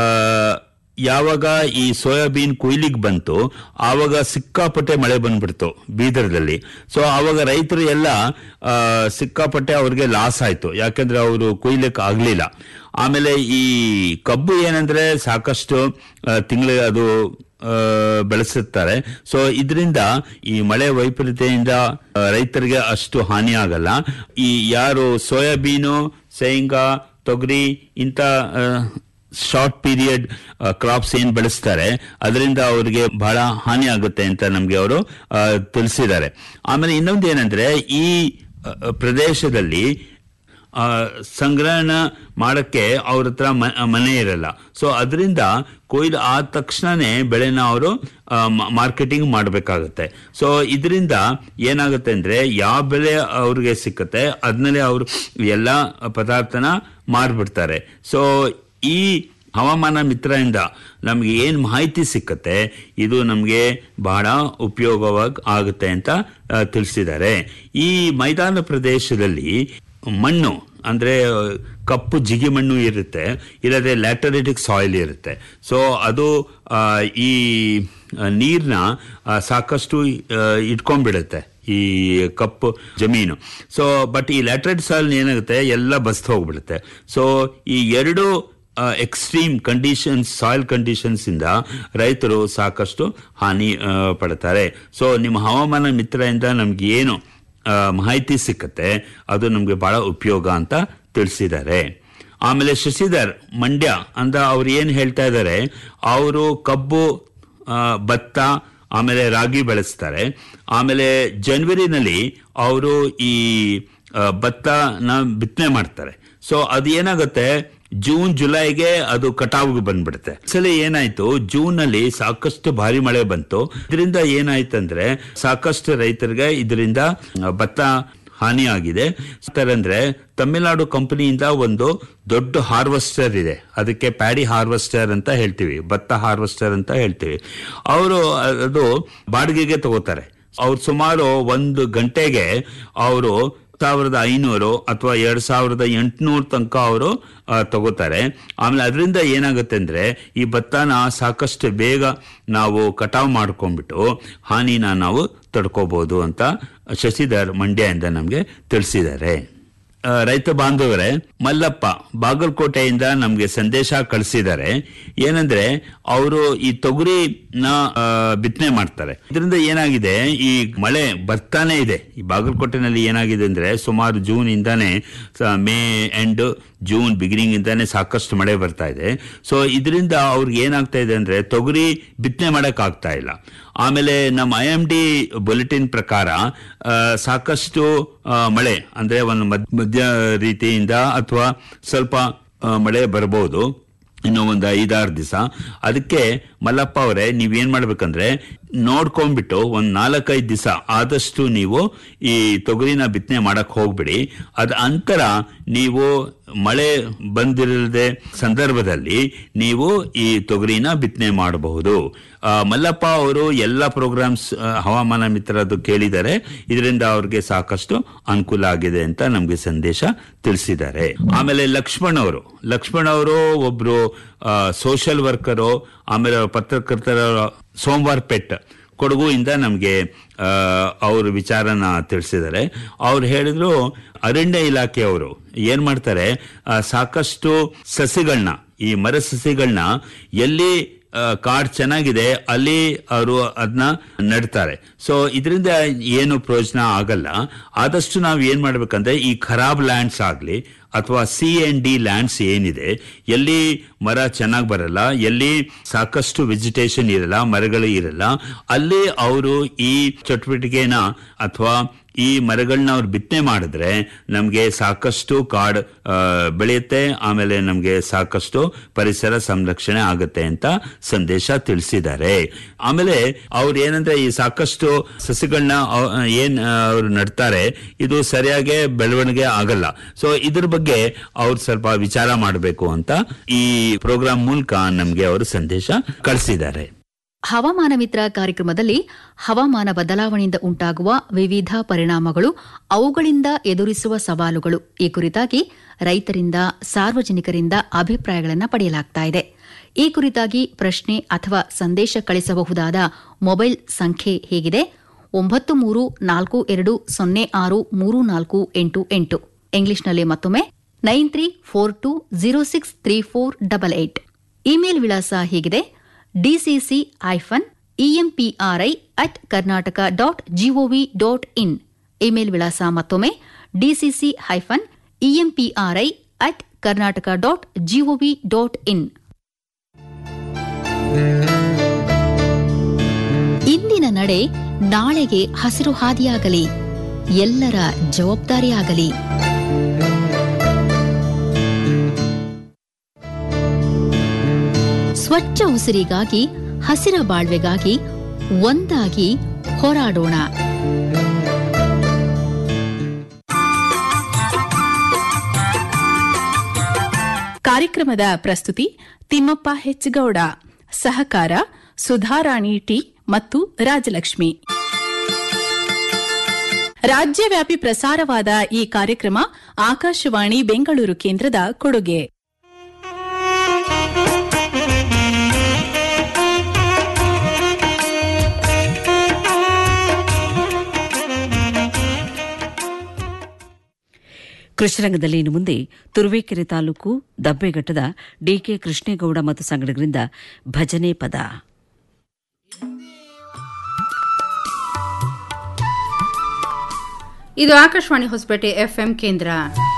ಯಾವಾಗ ಈ ಸೋಯಾಬೀನ್ ಕೊಯ್ಲಿಗೆ ಬಂತು ಆವಾಗ ಸಿಕ್ಕಾಪಟ್ಟೆ ಮಳೆ ಬಂದ್ಬಿಡ್ತು ಬೀದರ್ದಲ್ಲಿ ಸೊ ಆವಾಗ ರೈತರು ಎಲ್ಲ ಆ, ಸಿಕ್ಕಾಪಟ್ಟೆ ಅವ್ರಿಗೆ ಲಾಸ್ ಆಯ್ತು ಯಾಕಂದ್ರೆ ಅವರು ಕೊಯ್ಲಿಕ್ಕೆ ಆಗ್ಲಿಲ್ಲ ಆಮೇಲೆ ಈ ಕಬ್ಬು ಏನಂದ್ರೆ ಸಾಕಷ್ಟು ತಿಂಗಳ ಅದು ಆ, ಬೆಳೆಸುತ್ತಾರೆ ಸೊ ಇದರಿಂದ ಈ ಮಳೆ ವೈಪರೀತ್ಯದಿಂದ ಆ, ರೈತರಿಗೆ ಅಷ್ಟು ಹಾನಿ ಆಗಲ್ಲ ಈ ಯಾರು ಸೋಯಾಬೀನು ಶೇಂಗಾ ತೊಗರಿ ಇಂಥ ಶಾರ್ಟ್ ಪೀರಿಯಡ್ ಕ್ರಾಪ್ಸ್ ಏನ್ ಬೆಳೆಸ್ತಾರೆ ಅದರಿಂದ ಅವರಿಗೆ ಬಹಳ ಹಾನಿ ಆಗುತ್ತೆ ಅಂತ ನಮ್ಗೆ ಅವರು ತಿಳಿಸಿದ್ದಾರೆ ಆಮೇಲೆ ಇನ್ನೊಂದು ಏನಂದ್ರೆ ಈ ಆ, ಪ್ರದೇಶದಲ್ಲಿ ಆ, ಸಂಗ್ರಹಣ ಮಾಡಕ್ಕೆ ಅವ್ರ ಹತ್ರ ಮ- ಮನೆ ಇರಲ್ಲ ಸೊ ಅದರಿಂದ ಕೊಯ್ಲು ಆದ ತಕ್ಷಣನೇ ಬೆಳೆನ ಅವರು ಮಾರ್ಕೆಟಿಂಗ್ ಮಾಡಬೇಕಾಗುತ್ತೆ ಸೊ ಇದರಿಂದ ಏನಾಗುತ್ತೆ ಅಂದ್ರೆ ಯಾವ ಬೆಲೆ ಅವ್ರಿಗೆ ಸಿಕ್ಕತ್ತೆ ಅದನ್ನೇ ಅವರು ಎಲ್ಲ ಪದಾರ್ಥನ ಮಾರ್ಬಿಡ್ತಾರೆ ಸೊ ಈ ಹವಾಮಾನ ಮಿತ್ರದಿಂದ ನಮಗೆ ಏನು ಮಾಹಿತಿ ಸಿಕ್ಕತ್ತೆ ಇದು ನಮಗೆ ಬಹಳ ಉಪಯೋಗವಾಗಿ ಆಗುತ್ತೆ ಅಂತ ಆ, ತಿಳಿಸಿದ್ದಾರೆ ಈ ಮೈದಾನ ಪ್ರದೇಶದಲ್ಲಿ ಮಣ್ಣು ಅಂದ್ರೆ ಕಪ್ಪು ಜಿಗಿ ಮಣ್ಣು ಇರುತ್ತೆ ಇಲ್ಲದೆ ಲ್ಯಾಟರಿಟಿಕ್ ಸಾಯಿಲ್ ಇರುತ್ತೆ ಸೊ ಅದು ಆ, ಈ ನೀರನ್ನ ಸಾಕಷ್ಟು ಆ, ಇಟ್ಕೊಂಡ್ಬಿಡುತ್ತೆ ಈ ಕಪ್ಪು ಜಮೀನು ಸೊ ಬಟ್ ಈ ಲ್ಯಾಟ್ರೈಟ್ ಸಾಯಿಲ್ ಏನಾಗುತ್ತೆ ಎಲ್ಲ ಬಸ್ತು ಹೋಗ್ಬಿಡುತ್ತೆ ಸೊ ಈ ಎರಡು ಎಕ್ಸ್ಟ್ರೀಮ್ ಕಂಡೀಷನ್ಸ್ ಸಾಯಿಲ್ ಕಂಡೀಷನ್ಸ್ ಇಂದ ರೈತರು ಸಾಕಷ್ಟು ಹಾನಿ ಆ, ಪಡ್ತಾರೆ ಸೊ ನಿಮ್ಮ ಹವಾಮಾನ ಮಿತ್ರದಿಂದ ನಮ್ಗೆ ಏನು ಆ, ಮಾಹಿತಿ ಸಿಕ್ಕತ್ತೆ ಅದು ನಮಗೆ ಬಹಳ ಉಪಯೋಗ ಅಂತ ತಿಳಿಸಿದ್ದಾರೆ ಆಮೇಲೆ ಶಶಿಧರ್ ಮಂಡ್ಯ ಅಂತ ಅವ್ರು ಏನು ಹೇಳ್ತಾ ಇದ್ದಾರೆ ಅವರು ಕಬ್ಬು ಆ, ಭತ್ತ ಆಮೇಲೆ ರಾಗಿ ಬೆಳೆಸ್ತಾರೆ ಆಮೇಲೆ ಜನವರಿನಲ್ಲಿ ಅವರು ಈ ಆ, ಭತ್ತನ ಬಿತ್ತನೆ ಮಾಡ್ತಾರೆ ಸೊ ಅದು ಏನಾಗುತ್ತೆ ಜೂನ್ ಜುಲೈಗೆ ಅದು ಕಟಾವ್ಗೆ ಬಂದ್ಬಿಡುತ್ತೆ ಸಲ ಏನಾಯ್ತು ಜೂನ್ ನಲ್ಲಿ ಸಾಕಷ್ಟು ಭಾರಿ ಮಳೆ ಬಂತು ಇದರಿಂದ ಏನಾಯ್ತಂದ್ರೆ ಸಾಕಷ್ಟು ರೈತರಿಗೆ ಇದರಿಂದ ಭತ್ತ ಹಾನಿಯಾಗಿದೆ ಅಂದ್ರೆ ತಮಿಳುನಾಡು ಕಂಪನಿಯಿಂದ ಒಂದು ದೊಡ್ಡ ಹಾರ್ವೆಸ್ಟರ್ ಇದೆ ಅದಕ್ಕೆ ಪ್ಯಾಡಿ ಹಾರ್ವೆಸ್ಟರ್ ಅಂತ ಹೇಳ್ತೀವಿ ಭತ್ತ ಹಾರ್ವೆಸ್ಟರ್ ಅಂತ ಹೇಳ್ತೀವಿ ಅವರು ಅದು ಬಾಡಿಗೆಗೆ ತಗೋತಾರೆ ಅವ್ರು ಸುಮಾರು ಒಂದು ಗಂಟೆಗೆ ಅವರು ಸಾವಿರದ ಐನೂರು ಅಥವಾ ಎರಡ್ ಸಾವಿರದ ಎಂಟುನೂರು ತನಕ ಅವರು ತಗೋತಾರೆ ಆಮೇಲೆ ಅದರಿಂದ ಏನಾಗುತ್ತೆ ಅಂದ್ರೆ ಈ ಭತ್ತನ ಸಾಕಷ್ಟು ಬೇಗ ನಾವು ಕಟಾವು ಮಾಡ್ಕೊಂಡ್ಬಿಟ್ಟು ಹಾನಿನ ನಾವು ತಡ್ಕೋಬಹುದು ಅಂತ ಶಶಿಧರ್ ಮಂಡ್ಯದಿಂದ ನಮಗೆ ತಿಳಿಸಿದ್ದಾರೆ ಆ, ರೈತ ಬಾಂಧವರೇ ಮಲ್ಲಪ್ಪ ಬಾಗಲಕೋಟೆಯಿಂದ ನಮಗೆ ಸಂದೇಶ ಕಳಿಸಿದ್ದಾರೆ ಏನಂದ್ರೆ ಅವರು ಈ ತೊಗರಿನ ಬಿತ್ತನೆ ಮಾಡ್ತಾರೆ ಇದರಿಂದ ಏನಾಗಿದೆ ಈ ಮಳೆ ಬರ್ತಾನೆ ಇದೆ ಈ ಬಾಗಲಕೋಟೆನಲ್ಲಿ ಏನಾಗಿದೆ ಅಂದ್ರೆ ಸುಮಾರು ಜೂನ್ ಇಂದಾನೆ ಸ- ಮೇ ಎಂಡ್ ಜೂನ್ ಬಿಗಿನಿಂಗ್ ಇಂದಾನೆ ಸಾಕಷ್ಟು ಮಳೆ ಬರ್ತಾ ಇದೆ ಸೊ ಇದರಿಂದ ಅವ್ರಿಗೆ ಏನಾಗ್ತಾ ಇದೆ ಅಂದ್ರೆ ತೊಗರಿ ಬಿತ್ತನೆ ಮಾಡಕ್ ಆಗ್ತಾ ಇಲ್ಲ ಆಮೇಲೆ ನಮ್ಮ ಐ ಎಂ ಡಿ ಬುಲೆಟಿನ್ ಪ್ರಕಾರ ಆ, ಸಾಕಷ್ಟು ಆ, ಮಳೆ ಅಂದ್ರೆ ಒಂದು ಮದ್- ಮಧ್ಯ ರೀತಿಯಿಂದ ಅಥವಾ ಸ್ವಲ್ಪ ಆ, ಮಳೆ ಬರಬಹುದು ಇನ್ನು ಒಂದು ಐದಾರು ದಿವಸ ಅದಕ್ಕೆ ಮಲ್ಲಪ್ಪ ಅವರೇ ನೀವೇನ್ ಮಾಡ್ಬೇಕಂದ್ರೆ ನೋಡ್ಕೊಂಡ್ಬಿಟ್ಟು ಒಂದ್ ನಾಲ್ಕೈದು ದಿವಸ ಆದಷ್ಟು ನೀವು ಈ ತೊಗರಿನ ಬಿತ್ತನೆ ಮಾಡಕ್ ಹೋಗ್ಬಿಡಿ ಅದ ಅಂತರ ನೀವು ಮಳೆ ಬಂದಿರದೆ ಸಂದರ್ಭದಲ್ಲಿ ನೀವು ಈ ತೊಗರಿನ ಬಿತ್ತನೆ ಮಾಡಬಹುದು ಆ, ಮಲ್ಲಪ್ಪ ಅವರು ಎಲ್ಲ ಪ್ರೋಗ್ರಾಮ್ಸ್ ಹವಾಮಾನ ಮಿತ್ರದ್ದು ಕೇಳಿದ್ದಾರೆ ಇದರಿಂದ ಅವ್ರಿಗೆ ಸಾಕಷ್ಟು ಅನುಕೂಲ ಆಗಿದೆ ಅಂತ ನಮ್ಗೆ ಸಂದೇಶ ತಿಳಿಸಿದ್ದಾರೆ ಆಮೇಲೆ ಲಕ್ಷ್ಮಣ್ ಅವರು ಲಕ್ಷ್ಮಣ್ ಅವರು ಒಬ್ರು ಸೋಷಿಯಲ್ ವರ್ಕರು ಆಮೇಲೆ ಪತ್ರಕರ್ತರ ಸೋಮವಾರ ಪೆಟ್ ಕೊಡಗು ಇಂದ ನಮಗೆ ಅವ್ರ ವಿಚಾರನ ತಿಳಿಸಿದ್ದಾರೆ ಅವ್ರು ಹೇಳಿದ್ರು ಅರಣ್ಯ ಇಲಾಖೆಯವರು ಏನ್ ಮಾಡ್ತಾರೆ ಆ, ಸಾಕಷ್ಟು ಸಸಿಗಳನ್ನ ಈ ಮರ ಸಸಿಗಳನ್ನ ಎಲ್ಲಿ ಆ, ಕಾಡ್ ಚೆನ್ನಾಗಿದೆ ಅಲ್ಲಿ ಅವರು ಅದನ್ನ ನೆಡ್ತಾರೆ ಸೊ ಇದರಿಂದ ಏನು ಪ್ರಯೋಜನ ಆಗಲ್ಲ ಆದಷ್ಟು ನಾವು ಏನ್ ಮಾಡ್ಬೇಕಂದ್ರೆ ಈ ಖರಾಬ್ ಲ್ಯಾಂಡ್ಸ್ ಆಗ್ಲಿ ಅಥವಾ ಸಿ ಎನ್ ಡಿ ಲ್ಯಾಂಡ್ಸ್ ಏನಿದೆ ಎಲ್ಲಿ ಮರ ಚೆನ್ನಾಗಿ ಬರಲ್ಲ ಎಲ್ಲಿ ಸಾಕಷ್ಟು ವೆಜಿಟೇಷನ್ ಇರಲ್ಲ ಮರಗಳು ಇರಲ್ಲ ಅಲ್ಲಿ ಅವರು ಈ ಚಟುವಟಿಕೆನ ಅಥವಾ ಈ ಮರಗಳನ್ನ ಅವ್ರು ಬಿತ್ತನೆ ಮಾಡಿದ್ರೆ ನಮಗೆ ಸಾಕಷ್ಟು ಕಾಡ್ ಆ, ಬೆಳೆಯುತ್ತೆ ಆಮೇಲೆ ನಮಗೆ ಸಾಕಷ್ಟು ಪರಿಸರ ಸಂರಕ್ಷಣೆ ಆಗುತ್ತೆ ಅಂತ ಸಂದೇಶ ತಿಳಿಸಿದ್ದಾರೆ ಆಮೇಲೆ ಅವ್ರು ಏನಂದ್ರೆ ಈ ಸಾಕಷ್ಟು ಸಸಿಗಳನ್ನ ಅವ್- ಏನ್ ಆ, ಅವ್ರು ನಡ್ತಾರೆ ಇದು ಸರಿಯಾಗಿ ಬೆಳವಣಿಗೆ ಆಗಲ್ಲ ಸೊ ಇದ್ರ ಬಗ್ಗೆ ಅವ್ರು ಸ್ವಲ್ಪ ವಿಚಾರ ಮಾಡಬೇಕು ಅಂತ ಈ ಪ್ರೋಗ್ರಾಂ ಮೂಲಕ ನಮ್ಗೆ ಅವರು ಸಂದೇಶ ಕಳಿಸಿದ್ದಾರೆ ಹವಾಮಾನ ಮಿತ್ರ ಕಾರ್ಯಕ್ರಮದಲ್ಲಿ ಹವಾಮಾನ ಬದಲಾವಣೆಯಿಂದ ಉಂಟಾಗುವ ವಿವಿಧ ಪರಿಣಾಮಗಳು ಅವುಗಳಿಂದ ಎದುರಿಸುವ ಸವಾಲುಗಳು ಈ ಕುರಿತಾಗಿ ರೈತರಿಂದ ಸಾರ್ವಜನಿಕರಿಂದ ಅಭಿಪ್ರಾಯಗಳನ್ನು ಪಡೆಯಲಾಗ್ತಾ ಇದೆ ಈ ಕುರಿತಾಗಿ ಪ್ರಶ್ನೆ ಅಥವಾ ಸಂದೇಶ ಕಳಿಸಬಹುದಾದ ಮೊಬೈಲ್ ಸಂಖ್ಯೆ ಹೇಗಿದೆ ಒಂಬತ್ತು ಮೂರು ನಾಲ್ಕು ಎರಡು ಸೊನ್ನೆ ಆರು ಮೂರು ನಾಲ್ಕು ಎಂಟು ಎಂಟು ಇಂಗ್ಲಿಷ್ನಲ್ಲಿ ಮತ್ತೊಮ್ಮೆ nine three four two zero six three four double eight email ವಿಳಾಸ ಹೀಗಿದೆ DCC hyphen EMPRI at Karnataka dot GOV dot in email ವಿಳಾಸ ಮತ್ತೊಮ್ಮೆ DCC hyphen EMPRI at Karnataka dot GOV dot in ಇಂದಿನ ನಡೆ ನಾಳೆಗೆ ಹಸಿರು ಹಾದಿಯಾಗಲಿ ಎಲ್ಲರ ಜವಾಬ್ದಾರಿಯಾಗಲಿ ಸ್ವಚ್ಛ ಉಸಿರಿಗಾಗಿ ಹಸಿರ ಬಾಳ್ವೆಗಾಗಿ ಒಂದಾಗಿ ಹೋರಾಡೋಣ ಕಾರ್ಯಕ್ರಮದ ಪ್ರಸ್ತುತಿ ತಿಮ್ಮಪ್ಪ ಹೆಚ್ಗೌಡ ಸಹಕಾರ ಸುಧಾರಾಣಿ ಟಿ ಮತ್ತು ರಾಜಲಕ್ಷ್ಮಿ ರಾಜ್ಯವ್ಯಾಪಿ ಪ್ರಸಾರವಾದ ಈ ಕಾರ್ಯಕ್ರಮ ಆಕಾಶವಾಣಿ ಬೆಂಗಳೂರು ಕೇಂದ್ರದ ಕೊಡುಗೆ ಕೃಷಿರಂಗದಲ್ಲಿ ಇನ್ನು ಮುಂದೆ ತುರುವೇಕೆರೆ ತಾಲೂಕು ದಬ್ಬೆಘಟ್ಟದ ಡಿಕೆ ಕೃಷ್ಣೇಗೌಡ ಮತ್ತು ಸಂಗಡಿಗರಿಂದ ಭಜನೆ ಪದ ಇದು ಆಕಾಶವಾಣಿ ಹೊಸಪೇಟೆ ಎಫ್ಎಂ ಕೇಂದ್ರ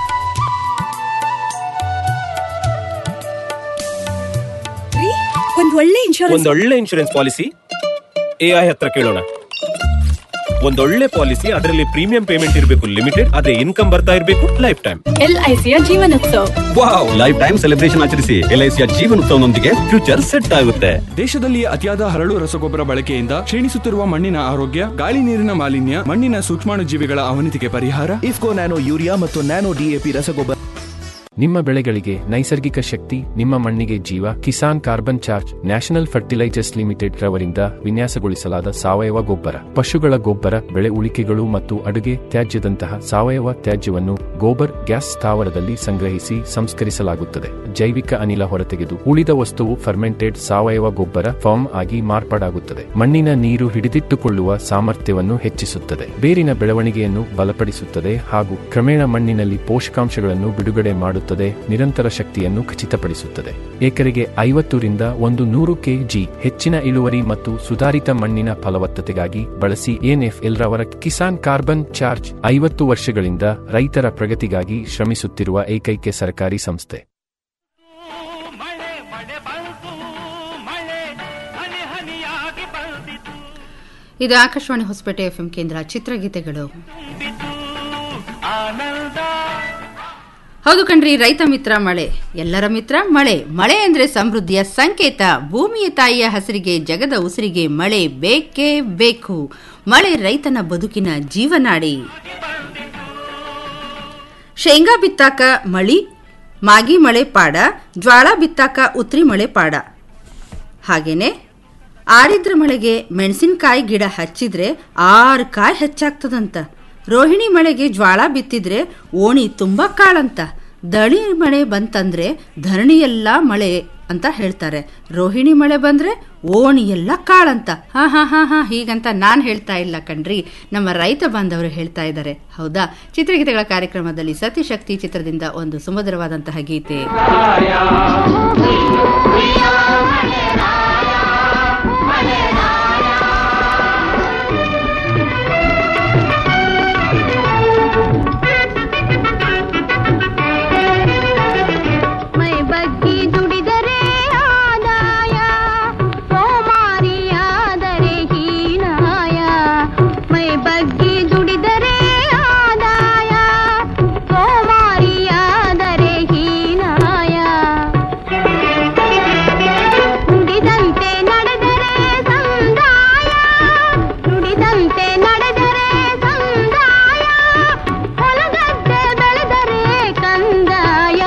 ಒಂದ್ ಒಳ್ಳೆ ಇನ್ಶೂರೆನ್ಸ್ ಒಂದೊಳ್ಳೆ ಇನ್ಶೂರೆನ್ಸ್ ಪಾಲಿಸಿ ಎಐ ಹತ್ರ ಕೇಳೋಣ ಒಂದೊಳ್ಳೆ ಪಾಲಿಸಿ ಅದರಲ್ಲಿ ಪ್ರೀಮಿಯಂ ಪೇಮೆಂಟ್ ಇರಬೇಕು ಲಿಮಿಟೆಡ್ ಅದೇ ಇನ್ಕಮ್ ಬರ್ತಾ ಇರಬೇಕು ಲೈಫ್ ಟೈಮ್ ಎಲ್ಐಸಿಯ Jeevanotsava wow life time celebration ಆಚರಿಸಿ ಎಲ್ಐಸಿಯ ಜೀವನೋತ್ಸವನೊಂದಿಗೆ ಫ್ಯೂಚರ್ ಸೆಟ್ ಆಗುತ್ತೆ ದೇಶದಲ್ಲಿ ಅತಿಯಾದ ಹರಳು ರಸಗೊಬ್ಬರ ಬಳಕೆಯಿಂದ ಕ್ಷೀಣಿಸುತ್ತಿರುವ ಮಣ್ಣಿನ ಆರೋಗ್ಯ ಗಾಳಿ ನೀರಿನ ಮಾಲಿನ್ಯ ಮಣ್ಣಿನ ಸೂಕ್ಷ್ಮಾಣುಜೀವಿಗಳ ಅವನತಿಗೆ ಪರಿಹಾರ ಇಫ್ಕೋ ನ್ಯಾನೋ ಯೂರಿಯಾ ಮತ್ತು ನ್ಯಾನೋ ಡಿಎಪಿ ರಸಗೊಬ್ಬರ ನಿಮ್ಮ ಬೆಳೆಗಳಿಗೆ ನೈಸರ್ಗಿಕ ಶಕ್ತಿ ನಿಮ್ಮ ಮಣ್ಣಿಗೆ ಜೀವ Kisan carbon charge National Fertilizers Limited ರವರಿಂದ ವಿನ್ಯಾಸಗೊಳಿಸಲಾದ ಸಾವಯವ ಗೊಬ್ಬರ ಪಶುಗಳ ಗೊಬ್ಬರ ಬೆಳೆ ಉಳಿಕೆಗಳು ಮತ್ತು ಅಡುಗೆ ತ್ಯಾಜ್ಯದಂತಹ ಸಾವಯವ ತ್ಯಾಜ್ಯವನ್ನು ಗೋಬರ್ ಗ್ಯಾಸ್ ಸ್ಥಾವರದಲ್ಲಿ ಸಂಗ್ರಹಿಸಿ ಸಂಸ್ಕರಿಸಲಾಗುತ್ತದೆ ಜೈವಿಕ ಅನಿಲ ಹೊರತೆಗೆದು ಉಳಿದ ವಸ್ತುವು ಫರ್ಮೆಂಟೆಡ್ ಸಾವಯವ ಗೊಬ್ಬರ ಫಾರ್ಮ್ ಆಗಿ ಮಾರ್ಪಾಡಾಗುತ್ತದೆ ಮಣ್ಣಿನ ನೀರು ಹಿಡಿದಿಟ್ಟುಕೊಳ್ಳುವ ಸಾಮರ್ಥ್ಯವನ್ನು ಹೆಚ್ಚಿಸುತ್ತದೆ ಬೇರಿನ ಬೆಳವಣಿಗೆಯನ್ನು ಬಲಪಡಿಸುತ್ತದೆ ಹಾಗೂ ಕ್ರಮೇಣ ಮಣ್ಣಿನಲ್ಲಿ ಪೋಷಕಾಂಶಗಳನ್ನು ಬಿಡುಗಡೆ ಮಾಡುತ್ತದೆ ನಿರಂತರ ಶಕ್ತಿಯನ್ನು ಖಚಿತಪಡಿಸುತ್ತದೆ ಎಕರೆಗೆ ಐವತ್ತರಿಂದ ಒಂದು ನೂರು ಕೆಜಿ ಹೆಚ್ಚಿನ ಇಳುವರಿ ಮತ್ತು ಸುಧಾರಿತ ಮಣ್ಣಿನ ಫಲವತ್ತತೆಗಾಗಿ ಬಳಸಿ ಎನ್ಎಫ್ಎಲ್ ರವರ ಕಿಸಾನ್ ಕಾರ್ಬನ್ ಚಾರ್ಜ್ ಐವತ್ತು ವರ್ಷಗಳಿಂದ ರೈತರ ಪ್ರಗತಿಗಾಗಿ ಶ್ರಮಿಸುತ್ತಿರುವ ಏಕೈಕ ಸರ್ಕಾರಿ ಸಂಸ್ಥೆ ಇದು ಆಕಾಶವಾಣಿ ಹೊಸಪೇಟೆ ಎಫ್ಎಂ ಕೇಂದ್ರ ಚಿತ್ರಗೀತೆಗಳು ಹೌದು ಕಣ್ರಿ ರೈತ ಮಿತ್ರ ಮಳೆ ಎಲ್ಲರ ಮಿತ್ರ ಮಳೆ ಮಳೆ ಅಂದ್ರೆ ಸಮೃದ್ಧಿಯ ಸಂಕೇತ ಭೂಮಿಯ ತಾಯಿಯ ಹಸಿರಿಗೆ ಜಗದ ಉಸಿರಿಗೆ ಮಳೆ ಬೇಕೇ ಬೇಕು ಮಳೆ ರೈತನ ಬದುಕಿನ ಜೀವನಾಡಿ ಶೇಂಗಾ ಬಿತ್ತಾಕ ಮಳಿ ಮಾಗಿ ಮಳೆ ಪಾಡ ಜ್ವಾಳ ಬಿತ್ತಾಕ ಉತ್ರಿ ಮಳೆ ಪಾಡ ಹಾಗೇನೆ ಆರಿದ್ರ ಮಳೆಗೆ ಮೆಣಸಿನಕಾಯಿ ಗಿಡ ಹಚ್ಚಿದ್ರೆ ಆರು ಕಾಯಿ ಹೆಚ್ಚಾಗ್ತದಂತ ರೋಹಿಣಿ ಮಳೆಗೆ ಜ್ವಾಳ ಬಿತ್ತಿದ್ರೆ ಓಣಿ ತುಂಬ ಕಾಳಂತ ದಳಿ ಮಳೆ ಬಂತಂದ್ರೆ ಧರಣಿಯೆಲ್ಲ ಮಳೆ ಅಂತ ಹೇಳ್ತಾರೆ ರೋಹಿಣಿ ಮಳೆ ಬಂದ್ರೆ ಓಣಿ ಎಲ್ಲ ಕಾಳಂತ ಹಾ ಹಾ ಹಾ ಹಾ ಹೀಗಂತ ನಾನು ಹೇಳ್ತಾ ಇಲ್ಲ ಕಣ್ರಿ ನಮ್ಮ ರೈತ ಬಾಂಧವರು ಹೇಳ್ತಾ ಇದ್ದಾರೆ ಹೌದಾ ಚಿತ್ರಗೀತೆಗಳ ಕಾರ್ಯಕ್ರಮದಲ್ಲಿ ಸತಿಶಕ್ತಿ ಚಿತ್ರದಿಂದ ಒಂದು ಸುಮಧುರವಾದಂತಹ ಗೀತೆ ಮೈ ಬಗ್ಗಿ ದುಡಿದರೆ ಆದಾಯ ಸೋಮಾರಿಯಾದರೆ ಹೀನಾಯ ಮೈ ಬಗ್ಗಿ ದುಡಿದರೆ ಆದಾಯ ಸೋಮಾರಿಯಾದರೆ ಹೀನಾಯ ನುಡಿದಂತೆ ನಡೆದರೆ ಸಂದಾಯ ನುಡಿದಂತೆ ನಡೆದರೆ ಸಂದಾಯ ಹೊಲಗದ್ದೆ ಬೆಳೆದರೆ ಕಂದಾಯ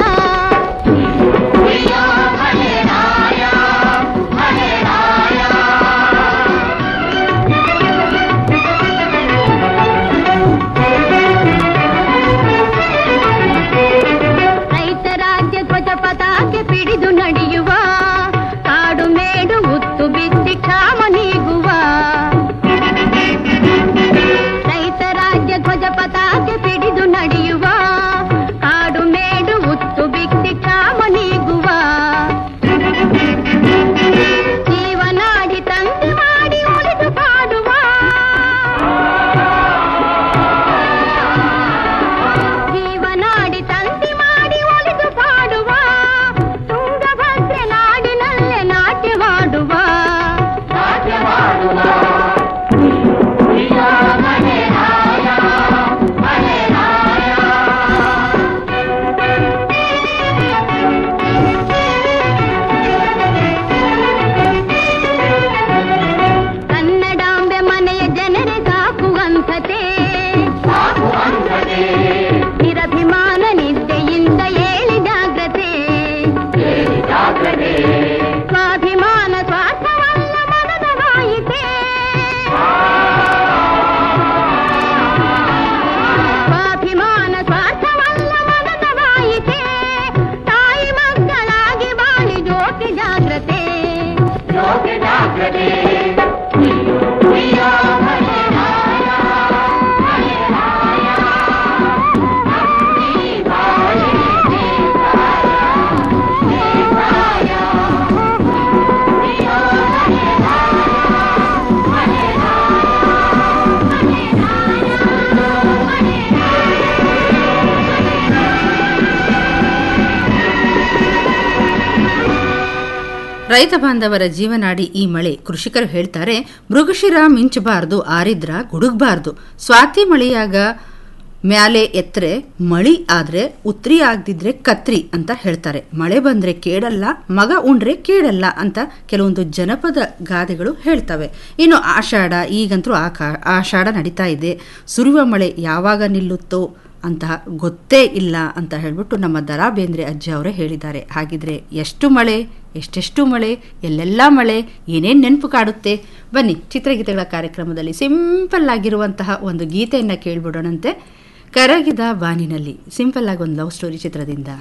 ರೈತ ಬಾಂಧವರ ಜೀವನಾಡಿ ಈ ಮಳೆ ಕೃಷಿಕರು ಹೇಳ್ತಾರೆ ಮೃಗಶಿರ ಮಿಂಚಬಾರ್ದು ಆರಿದ್ರ ಗುಡುಗಬಾರ್ದು ಸ್ವಾತಿ ಮಳೆಯಾಗ ಮ್ಯಾಲೆ ಎತ್ತರೆ ಮಳಿ ಆದ್ರೆ ಉತ್ರಿ ಆಗದಿದ್ರೆ ಕತ್ರಿ ಅಂತ ಹೇಳ್ತಾರೆ ಮಳೆ ಬಂದ್ರೆ ಕೇಳಲ್ಲ ಮಗ ಉಂಡ್ರೆ ಕೇಳಲ್ಲ ಅಂತ ಕೆಲವೊಂದು ಜನಪದ ಗಾದೆಗಳು ಹೇಳ್ತವೆ ಇನ್ನು ಆಷಾಢ ಈಗಂತೂ ಆ ಕಾ ಆಷಾಢ ನಡೀತಾ ಇದೆ ಸುರಿಯುವ ಮಳೆ ಯಾವಾಗ ನಿಲ್ಲುತ್ತೋ ಅಂತ ಗೊತ್ತೇ ಇಲ್ಲ ಅಂತ ಹೇಳ್ಬಿಟ್ಟು ನಮ್ಮ ದರಾ ಬೇಂದ್ರೆ ಅಜ್ಜ ಅವರೇ ಹೇಳಿದ್ದಾರೆ ಹಾಗಿದ್ರೆ ಎಷ್ಟು ಮಳೆ ಎಷ್ಟೆಷ್ಟು ಮಳೆ ಎಲ್ಲೆಲ್ಲ ಮಳೆ ಏನೇನು ನೆನಪು ಕಾಡುತ್ತೆ ಬನ್ನಿ ಚಿತ್ರಗೀತೆಗಳ ಕಾರ್ಯಕ್ರಮದಲ್ಲಿ ಸಿಂಪಲ್ ಆಗಿರುವಂತಹ ಒಂದು ಗೀತೆಯನ್ನು ಕೇಳ್ಬಿಡೋಣಂತೆ ಕರಗಿದ ಬಾನಿನಲ್ಲಿ ಸಿಂಪಲ್ ಆಗಿ ಒಂದು ಲವ್ ಸ್ಟೋರಿ ಚಿತ್ರದಿಂದ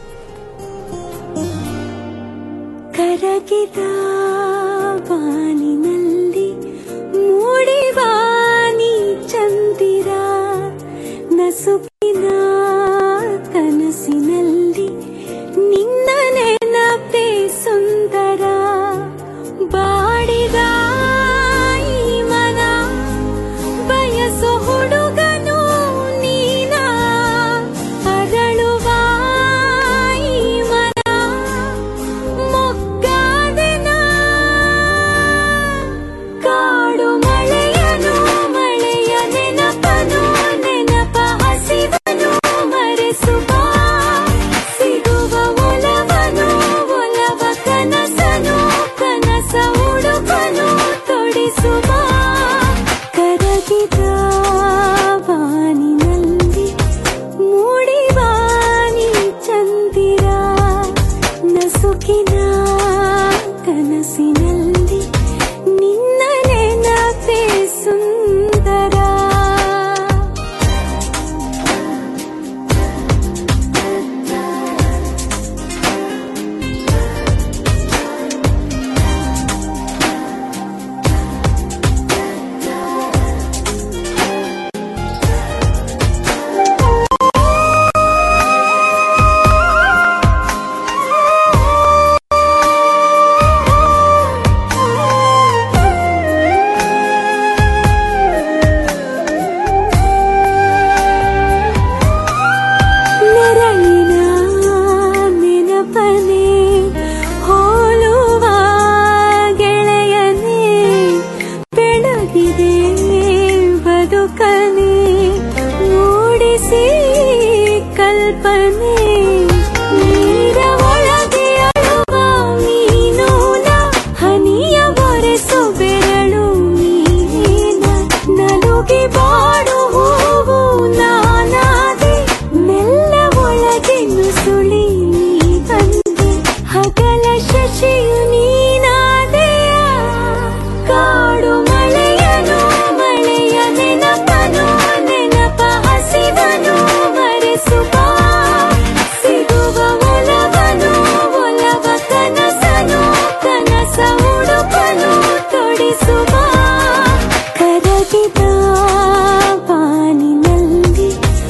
ಕರಗಿದ ಬಾನಿನಲ್ಲಿ ಮೂಡಿವಾನಿ ಚಂದಿರ ನಸುಕಿನ ಕನಸಿನಲ್ಲಿ ನಿನ್ನ ನೆನಪೇ ಸುಂದರ ಬಾಡಿದ ಈ ಮನ ಬಯಸು ಹುಡುಗನು ನೀನ ಅರಳುವ ಈ ಮನ ಮೊಗ್ಗಾದೆನ ಕಾಡು ಮಳೆಯನು ಮಳೆಯ ನೆನಪನು ನೆನಪ ಹಸಿವನು ಮರೆಸುವ ಸಿಗುವ ಒಲವನು ಒಲವ ಕನಸನು ಕನಸ ಉಡುಪನು ತೊಡಿಸುವ ಕರಗಿದ ಬಾನಿನಲ್ಲಿ ಮೂಡಿವಾನಿ ಚಂದಿರ ನಸುಕಿನ ಕನಸಿನಲ್ಲಿ ನಿನ್ನ ನೆನಪೇ ಸುಂದರ ನೆರಳಿನ ನೆನಪನೆ ಹೋಲುವ ಗೆಳೆಯನೇ ಬೆಳಗಿದೆ ಬದುಕನೆ ಮೂಡಿಸಿ ಕಲ್ಪನೆ ನೀರ ಒಳಗೆ ಅಳುವ ಮೀನೂನ ಹನಿಯ ಬರೆಸು ಬೆರಳು ನೀನ ನಲುಗಿ ಬಾಡು ಹೂವು ನಾನಾದೆ ಮೆಲ್ಲ ಒಳಗೆ ನುಸುಳಿ ನೀ ಬಂದೆ ಹಗಲ ಶಶಿಯು ನೀನಾದೆಯ ಕಾಡು ಮಳೆಯನು ಮಳೆಯ ನೆನಪನು ನೆನಪ ಹಸಿವನು ಮರೆಸುವ ಸಿಗುವ ಒಲವನು ಒಲವ ಕನಸನು ಕನಸ ಉಡುಪನು ತೊಡಿಸುವ ಕರಗಿದ ಬಾನಿನಲ್ಲಿ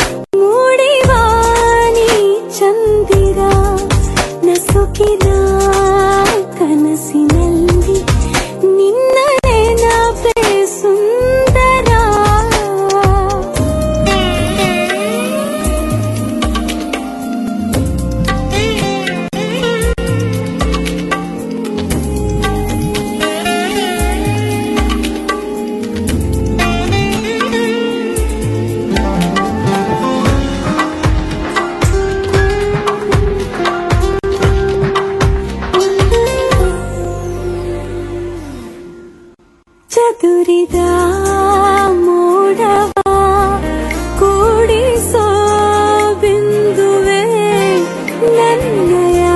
ಮೂಡಿವಾನಿ ಚಂದಿರ ನಸುಕಿನ ಕನಸಿನಲ್ಲಿ ನಿನ್ನ ನೆನಪೇ ಸುಂದರ ಚದುರಿದ ಮೋಡವ ಕೂಡಿಸೋ ಬಿಂದುವೆ ನನ್ನಯ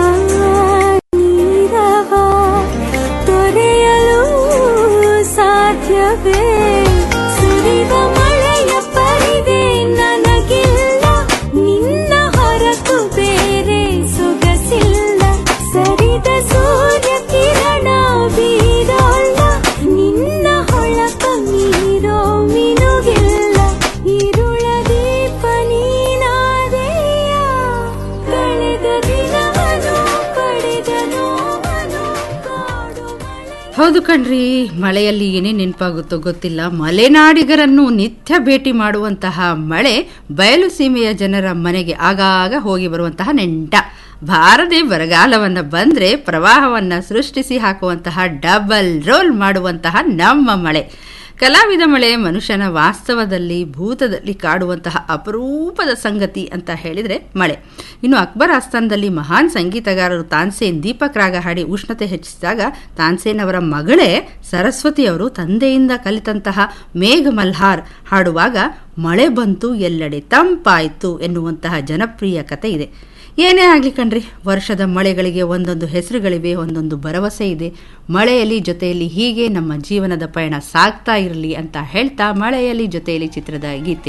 ನೀರವ ತೊರೆಯಲು ಸಾಧ್ಯವೇ ಸುರಿದ ಮಳೆಯ ಪರಿವೆ ನನಗಿಲ್ಲ ನಿನ್ನ ಹೊರತು ಬೇರೆ ಸೊಗಸಿಲ್ಲ ಸರಿದ ಸೂರ್ಯ ಕಿರಣ ಬೀರೋಲ್ಲ ನಿನ್ನ ಹೊಳಪ ನೀರೋ ಮಿನುಗಿಲ್ಲ ಇರುಳ ದೀಪ ನೀನಾದೆಯ ಕಳೆದ ದಿನವನು ಪಡೆದ ನೋವನು ಹೌದು ಕಣ್ರಿ ಮಳೆಯಲ್ಲಿ ಏನೇ ನೆನಪಾಗುತ್ತೋ ಗೊತ್ತಿಲ್ಲ ಮಲೆನಾಡಿಗರನ್ನು ನಿತ್ಯ ಭೇಟಿ ಮಾಡುವಂತಹ ಮಳೆ ಬಯಲು ಸೀಮೆಯ ಜನರ ಮನೆಗೆ ಆಗಾಗ ಹೋಗಿ ಬರುವಂತಹ ನೆಂಟ ಬಾರದೆ ಬರಗಾಲವನ್ನು ಬಂದರೆ ಪ್ರವಾಹವನ್ನು ಸೃಷ್ಟಿಸಿ ಹಾಕುವಂತಹ ಡಬಲ್ ರೋಲ್ ಮಾಡುವಂತಹ ನಮ್ಮ ಮಳೆ ಕಲಾವಿದ ಮಳೆ ಮನುಷ್ಯನ ವಾಸ್ತವದಲ್ಲಿ ಭೂತದಲ್ಲಿ ಕಾಡುವಂತಹ ಅಪರೂಪದ ಸಂಗತಿ ಅಂತ ಹೇಳಿದರೆ ಮಳೆ ಇನ್ನು ಅಕ್ಬರ್ ಆಸ್ಥಾನದಲ್ಲಿ ಮಹಾನ್ ಸಂಗೀತಗಾರರು ತಾನ್ಸೇನ್ ದೀಪಕ್ ರಾಗ ಹಾಡಿ ಉಷ್ಣತೆ ಹೆಚ್ಚಿಸಿದಾಗ ತಾನ್ಸೇನ್ ಅವರ ಮಗಳೇ ಸರಸ್ವತಿ ಅವರು ತಂದೆಯಿಂದ ಕಲಿತಂತಹ ಮೇಘ ಮಲ್ಹಾರ್ ಹಾಡುವಾಗ ಮಳೆ ಬಂತು ಎಲ್ಲೆಡೆ ತಂಪಾಯಿತು ಎನ್ನುವಂತಹ ಜನಪ್ರಿಯ ಕತೆ ಇದೆ ಏನೇ ಆಗಲಿ ಕಣ್ರಿ ವರ್ಷದ ಮಳೆಗಳಿಗೆ ಒಂದೊಂದು ಹೆಸರುಗಳಿವೆ ಒಂದೊಂದು ಭರವಸೆ ಇದೆ ಮಳೆಯಲ್ಲಿ ಜೊತೆಯಲ್ಲಿ ಹೀಗೆ ನಮ್ಮ ಜೀವನದ ಪಯಣ ಸಾಗ್ತಾ ಇರಲಿ ಅಂತ ಹೇಳ್ತಾ ಮಳೆಯಲ್ಲಿ ಜೊತೆಯಲ್ಲಿ ಚಿತ್ರದ ಗೀತೆ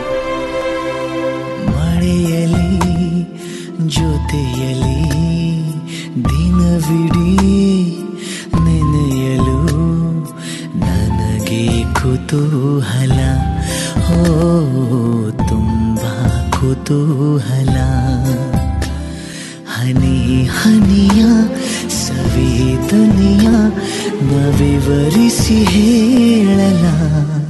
ಮಳೆಯಲಿ ಜೊತೆಯಲಿ ದಿನವಿಡೀ ನೆನೆಯಲು ನನಗೆ ಕುತೂಹಲ ಓ ತುಂಬ ಕುತೂಹಲ ಹನಿ ಹನಿಯ ಸವೇದನೆಯ ನ ವಿವರಿಸಿ ಹೇಳಲ